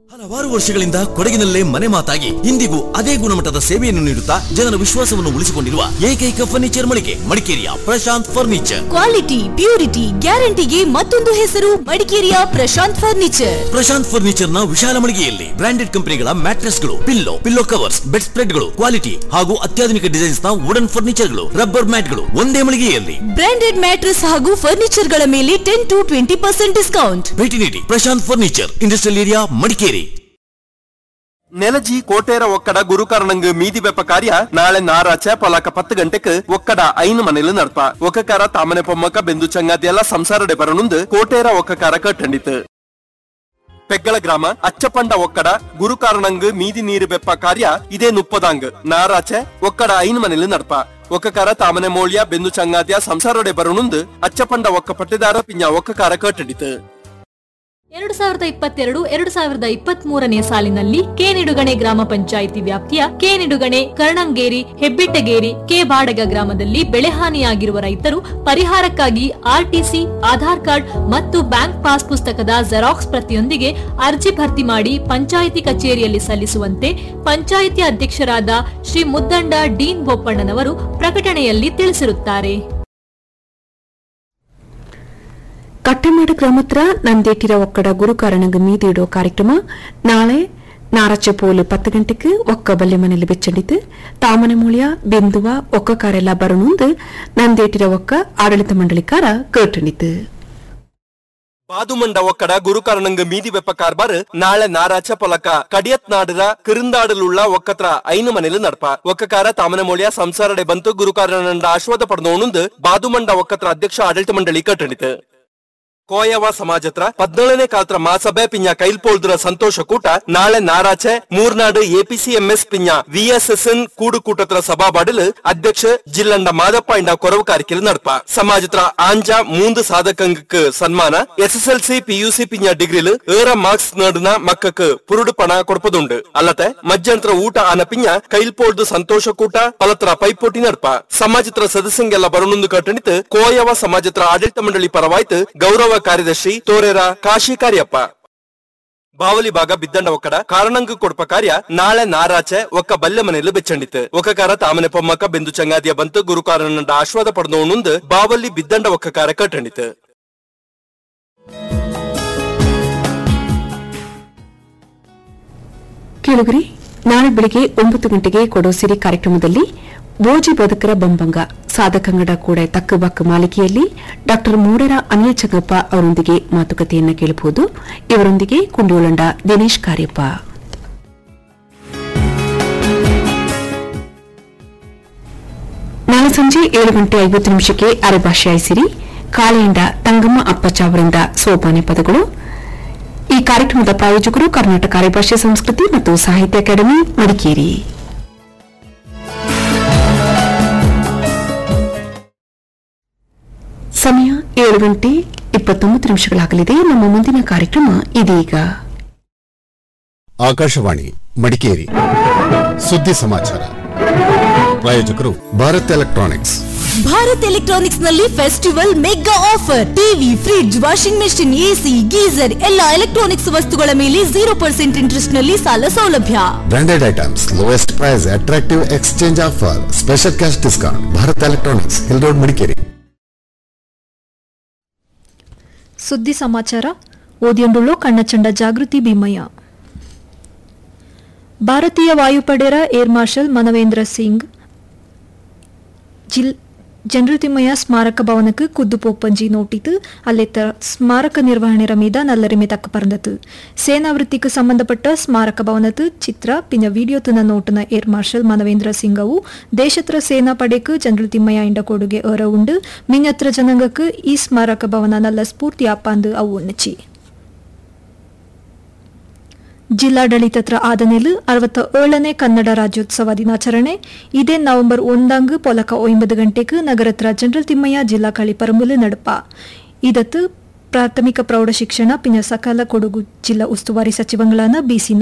ಹಲವಾರು ವರ್ಷಗಳಿಂದ ಕೊಡಗಿನಲ್ಲೇ ಮನೆ ಮಾತಾಗಿ ಇಂದಿಗೂ ಅದೇ ಗುಣಮಟ್ಟದ ಸೇವೆಯನ್ನು ನೀಡುತ್ತಾ ಜನರ ವಿಶ್ವಾಸವನ್ನು ಉಳಿಸಿಕೊಂಡಿರುವ ಏಕೈಕ ಫರ್ನಿಚರ್ ಮಳಿಗೆ ಮಡಿಕೇರಿಯ ಪ್ರಶಾಂತ್ ಫರ್ನಿಚರ್ ಕ್ವಾಲಿಟಿ ಪ್ಯೂರಿಟಿ ಗ್ಯಾರಂಟಿಗೆ ಮತ್ತೊಂದು ಹೆಸರು ಮಡಿಕೇರಿಯ ಪ್ರಶಾಂತ್ ಫರ್ನಿಚರ್ ಪ್ರಶಾಂತ್ ಫರ್ನಿಚರ್ ನ ವಿಶಾಲ ಮಳಿಗೆಯಲ್ಲಿ ಬ್ರಾಂಡೆಡ್ ಕಂಪನಿಗಳ ಮ್ಯಾಟ್ರೆಸ್ಗಳು ಪಿಲ್ಲೋ ಪಿಲ್ಲೋ ಕವರ್ಸ್ ಬೆಡ್ ಸ್ಪ್ರೆಡ್ಗಳು ಕ್ವಾಲಿಟಿ ಹಾಗೂ ಅತ್ಯಾಧುನಿಕ ಡಿಸೈನ್ಸ್ ನ ವುಡನ್ ಫರ್ನಿಚರ್ಗಳು ರಬ್ಬರ್ ಮ್ಯಾಟ್ಗಳು ಒಂದೇ ಮಳಿಗೆಯಲ್ಲಿ ಬ್ರಾಂಡೆಡ್ ಮ್ಯಾಟ್ರೆಸ್ ಹಾಗೂ ಫರ್ನಿಚರ್ ಗಳ ಮೇಲೆ ten to twenty percent discount ಭೇಟಿ ನೀಡಿ Prashanth furniture industrial area Madikeri ನೆಲಜಿ ಕೋಟೇರ ಒಕ್ಕಡ ಗುರುಕಾರಣಂಗ್ ಮೀದಿ ಬೆಪ್ಪ ಕಾರ್ಯ ನಾಳೆ ನಾರಾಚ ಪೊಲಾಕ ಪತ್ತು ಗಂಟೆಕ್ ಒಕ್ಕಡ ಐನು ಮನೇಲಿ ನಡ್ಪ ಒಕ್ಕಕಾರ ತಾಮನೆ ಪೊಮ್ಮಕ ಬೆಂದು ಚಂಗಾದಿ ಎಲ್ಲ ಸಂಸಾರಡೆ ಬರನುಂದು ಕೋಟೇರ ಒಕ್ಕಕಾರ ಕಟ್ಟಂಡಿತು ಪೆಗ್ಗಳ ಗ್ರಾಮ ಅಚ್ಚಪಂಡ ಒಕ್ಕಡ ಗುರುಕಾರಣಂಗ್ ಮೀದಿ ನೀರು ಬೆಪ್ಪ ಕಾರ್ಯ ಇದೇ ನುಪ್ಪದಾಂಗ್ ನಾರಾಚೆ ಒಕ್ಕಡ ಐನು ಮನೇಲಿ ನಡ್ಪ ಒಕ್ಕಕಾರ ತಾಮನೆ ಮೋಳ್ಯ ಬೆಂದು ಚಂಗಾದಿಯ ಸಂಸಾರಡೆ ಬರನುಂದು ಅಚ್ಚಪಂಡ ಒಕ್ಕ ಪಟ್ಟೆದಾರ ಪಿಂಜ ಒಕ್ಕಕಾರ ಕಟ್ಟಂಡಿತು ಎರಡು ಸಾವಿರದ ಇಪ್ಪತ್ತೆರಡು ಎರಡು ಸಾವಿರದ ಇಪ್ಪತ್ತ್ ಮೂರನೇ ಸಾಲಿನಲ್ಲಿ ಕೆ ನಿಡುಗಣೆ ಗ್ರಾಮ ಪಂಚಾಯಿತಿ ವ್ಯಾಪ್ತಿಯ ಕೆ ನಿಡುಗಣೆ ಕರ್ಣಂಗೇರಿ ಹೆಬ್ಬಿಟ್ಟಗೇರಿ ಕೆ ಬಾಡಗ ಗ್ರಾಮದಲ್ಲಿ ಬೆಳೆಹಾನಿಯಾಗಿರುವ ರೈತರು ಪರಿಹಾರಕ್ಕಾಗಿ ಆರ್ಟಿಸಿ ಆಧಾರ್ ಕಾರ್ಡ್ ಮತ್ತು ಬ್ಯಾಂಕ್ ಪಾಸ್ ಪುಸ್ತಕದ ಜೆರಾಕ್ಸ್ ಪ್ರತಿಯೊಂದಿಗೆ ಅರ್ಜಿ ಭರ್ತಿ ಮಾಡಿ ಪಂಚಾಯಿತಿ ಕಚೇರಿಯಲ್ಲಿ ಸಲ್ಲಿಸುವಂತೆ ಪಂಚಾಯಿತಿ ಅಧ್ಯಕ್ಷರಾದ ಶ್ರೀ ಮುದ್ದಂಡ ಡೀನ್ ಬೋಪಣ್ಣನವರು ಪ್ರಕಟಣೆಯಲ್ಲಿ ತಿಳಿಸಿರುತ್ತಾರೆ ಕಟ್ಟೆಮಾಡು ಗ್ರಾಮತ್ರ ನಂದೇಟಿರ ಒಕ್ಕಡ ಗುರುಕಾರಣಂಗ ಮೀದಿಡೋ ಕಾರ್ಯಕ್ರಮ ನಾಳೆ ನಾರಚ್ಚ ಪೋಲು ಪತ್ತು ಗಂಟೆಗೆ ಒಕ್ಕ ಬಲ್ಲೆ ಮನೆಯಲ್ಲಿ ಬೆಚ್ಚಂಡಿತು ತಾಮನೆ ಮೂಳ್ಯ ಬಿಂದುವ ಒಕ್ಕಕಾರೆಲ್ಲ ಬರನುಂದು ನಂದೇಟಿರ ಒಕ್ಕ ಆಡಳಿತ ಮಂಡಳಿಕಾರ ಕೇಟಣಿತು ಬಾದುಮಂಡ ಒಕ್ಕಡ ಗುರುಕಾರಣಂಗ ಮೀದಿ ಬೆಪ್ಪ ಕಾರ್ಬಾರ್ ನಾಳೆ ನಾರಾಚ ಪೊಲಕ ಕಡಿಯತ್ ನಾಡರ ಕಿರುಂದಾಡಲುಳ್ಳ ಒಕ್ಕತ್ರ ಐನು ಮನೇಲಿ ನಡ್ಪ ಒಕ್ಕಕಾರ ತಾಮನ ಮೌಳ್ಯ ಸಂಸಾರಡೆ ಬಂತು ಗುರುಕಾರಣಂಡ ಆಶ್ವಾದ ಪಡೆದೋಣುಂದು ಬಾದುಮಂಡ ಒಕ್ಕತ್ರ ಅಧ್ಯಕ್ಷ ಆಡಳಿತ ಮಂಡಳಿ ಕಟ್ಟಣಿತು ಕೋಯವ ಸಮಾಜತ್ರ ಪದ್ನೇಳನೇ ಕಾಲತ್ರ ಮಾಸಭೆ ಪಿಂಜ ಕೈಲ್ಪೋಳ್ದ್ರ ಸಂತೋಷ ಕೂಟ ನಾಳೆ ನಾರಾಚೆ ಮೂರ್ನಾಡು ಎಪಿಸಿಎಂಎಸ್ ಪಿಂಜ ವಿಎಸ್ಎಸ್ಎನ್ ಕೂಡು ಕೂಟತ್ರ ಸಭಾಬಾಡಲು ಅಧ್ಯಕ್ಷ ಜಿಲ್ಲಂಡ ಮಾದಪ್ಪ ಇಂಡ ಕೊರವು ಕಾರ್ಯಕ್ರಮ ನಡ್ಪ ಸಮಾಜತ್ರ ಆಂಜ ಮೂಂದು ಸಾಧಕಂಗಕ್ಕೆ ಸನ್ಮಾನ ಎಸ್ಎಸ್ಎಲ್ಸಿ ಪಿಯುಸಿ ಪಿಂಜ ಡಿಗ್ರಿಲು ಏರ ಮಾರ್ಕ್ಸ್ ನಡುನ ಮಕ್ಕಕ್ಕೆ ಪುರುಡು ಪಣ ಕೊಡ್ಪದುಂಡು ಅಲ್ಲತೆ ಮಜ್ಜಂತ್ರ ಊಟ ಆನ ಪಿಂಜ ಕೈಲ್ಪೋಳ್ದು ಸಂತೋಷ ಕೂಟ ಪಲತ್ರ ಪೈಪೋಟಿ ನಡ್ಪ ಸಮಾಜತ್ರ ಸದಸ್ಯಂಗೆಲ್ಲ ಬರನುಂದು ಕಟ್ಟಣಿತು ಕೋಯವ ಸಮಾಜತ್ರ ಆಡಳಿತ ಮಂಡಳಿ ಪರವಾಯ್ತು ಗೌರವ ಕಾರ್ಯದರ್ಶಿ ತೋರೇರ ಕಾಶಿ ಕಾರ್ಯಪ್ಪ ಬಾವಲಿ ಭಾಗ ಬಿದ್ದಂಡ ಒಕ್ಕಡ ಕಾರಣಂಗ ಕೊಡ್ಪ ಕಾರ್ಯ ನಾಳೆ ನಾರಾಚೆ ಒಕ್ಕ ಬಲ್ಲೆ ಮನೆಯಲ್ಲಿ ಬೆಚ್ಚಂಡಿತು ಒಕ್ಕಕಾರ ತಾಮನೆ ಪೊಮ್ಮಕ್ಕ ಬೆಂದು ಚಂಗಾದಿಯ ಬಂತು ಗುರುಕಾರನಂಡ ಆಶ್ವಾದ ಪಡೆದೋಣುಂದು ಬಾವಲಿ ಬಿದ್ದಂಡ ಒಕ್ಕಕಾರ ಕಟ್ಟಂಡಿತು ಕೇಳುಗರಿ ನಾಳೆ ಬೆಳಿಗ್ಗೆ ಒಂಬತ್ತು ಗಂಟೆಗೆ ಕೊಡೋ ಸಿರಿ ಕಾರ್ಯಕ್ರಮದಲ್ಲಿ ಬೋಜಿ ಬದುಕರ ಬಂಬಂಗ ಸಾಧಕಂಗಡ ಕೂಡ ತಕ್ಕಬಕ್ಕ ಮಾಲಿಕೆಯಲ್ಲಿ ಡಾ ಮೂಡರ ಅನ್ಯಚಗಪ್ಪ ಅವರೊಂದಿಗೆ ಮಾತುಕತೆಯನ್ನ ಕೇಳಬಹುದು ಇವರೊಂದಿಗೆ ಕುಂಡಿಯೋಳಂಡ ದಿನೇಶ್ ಕಾರ್ಯಪ್ಪ ನಾಳೆ ಸಂಜೆ ಏಳು ಗಂಟೆ ಐವತ್ತು ನಿಮಿಷಕ್ಕೆ ಅರೆಭಾಷೆ ಆಯಿಸಿರಿ ಕಾಳೆಯಿಂದ ತಂಗಮ್ಮ ಅಪ್ಪಚ್ಚ ಅವರಿಂದ ಸೋಪಾನೆ ಪದಗಳು ಈ ಕಾರ್ಯಕ್ರಮದ ಪ್ರಾಯೋಜಕರು ಕರ್ನಾಟಕ ಅರೆಭಾಷೆ ಸಂಸ್ಕೃತಿ ಮತ್ತು ಸಾಹಿತ್ಯ ಅಕಾಡೆಮಿ ಮಡಿಕೇರಿ ಸಮಯ ಏಳು ಗಂಟೆ ಇಪ್ಪತ್ತೊಂಬತ್ತು ನಿಮಿಷಗಳಾಗಲಿದೆ ನಮ್ಮ ಮುಂದಿನ ಕಾರ್ಯಕ್ರಮ ಇದೀಗ ಆಕಾಶವಾಣಿ ಮಡಿಕೇರಿ ಸುದ್ದಿ ಸಮಾಚಾರ ಪ್ರಾಯೋಜಕರು ಭಾರತ್ ಎಲೆಕ್ಟ್ರಾನಿಕ್ಸ್ ಭಾರತ್ ಎಲೆಕ್ಟ್ರಾನಿಕ್ಸ್ ನಲ್ಲಿ festival mega offer TV fridge washing machine AC geyser ಎಲ್ಲ ಎಲೆಕ್ಟ್ರಾನಿಕ್ಸ್ ವಸ್ತುಗಳ ಮೇಲೆ ಜೀರೋ ಪರ್ಸೆಂಟ್ ಇಂಟ್ರೆಸ್ಟ್ ನಲ್ಲಿ ಸಾಲ ಸೌಲಭ್ಯ branded items lowest price attractive exchange offer special cash discount Bharat electronics hill road Madikeri ಸುದ್ದಿ ಸಮಾಚಾರ ಓದಿಯೊಂಡುಳ್ಳು ಕಣ್ಣಚಂಡ ಜಾಗೃತಿ ಭೀಮಯ್ಯ ಭಾರತೀಯ ವಾಯುಪಡೆರ ಏರ್ ಮಾರ್ಷಲ್ ಮನವೇಂದ್ರ ಸಿಂಗ್ ಜಿಲ್ ಜನರುತಿಮ್ಮಯ್ಯ ಸ್ಮಾರಕ ಭವನಕ್ಕೆ ಕುದ್ದು ಪೋಪ್ಪಂಜಿ ನೋಟಿತು ಅಲ್ಲೆತ್ತ ಸ್ಮಾರಕ ನಿರ್ವಹಣೆರ ಮೀದ ನಲ್ಲರಿಮೆ ತಕ್ಕ ಪರಂದತು ಸೇನಾ ವೃತ್ತಿಗೆ ಸಂಬಂಧಪಟ್ಟ ಸ್ಮಾರಕ ಭವನದ ಚಿತ್ರ ಪಿನ್ನ ವಿಡಿಯೋ ತುನ ನೋಟನ ಏರ್ ಮಾರ್ಷಲ್ ಮನವೇಂದ್ರ ಸಿಂಗ್ ಅವು ದೇಶತ್ರ ಸೇನಾ ಪಡೆக்கு ಜನರುತಿಮ್ಮಯ್ಯ ಇಂಡ ಕೊಡುಗೆ ಏರ ಉಂಡು ಮಿಂಗತ್ರ ಜನಾಂಗಕ್ಕೆ ಈ ಸ್ಮಾರಕ ಭವನ ನಲ್ಲ ಸ್ಫೂರ್ತಿ ಆಪಾಂದು ಅವು ಉಣ್ಣಚಿ ಜಿಲ್ಲಾಡಳಿತತ್ರ ಆದನೆಲು ಅರವತ್ತ ಏಳನೇ ಕನ್ನಡ ರಾಜ್ಯೋತ್ಸವ ದಿನಾಚರಣೆ ಇದೇ ನವೆಂಬರ್ ಒಂದಂಗ್ ಪೊಲಕ ಒಂಬತ್ತು ಗಂಟೆಗೆ ನಗರತ್ರ ಜನರಲ್ ತಿಮ್ಮಯ್ಯ ಜಿಲ್ಲಾ ಕಳಿ ಪರಮುಲು ನಡಪ ಇದತ್ತು ಪ್ರಾಥಮಿಕ ಪ್ರೌಢ ಶಿಕ್ಷಣ ಪಿನ ಸಕಾಲ ಕೊಡಗು ಜಿಲ್ಲಾ ಉಸ್ತುವಾರಿ ಸಚಿವಗಳಾದ ಬಿಸಿ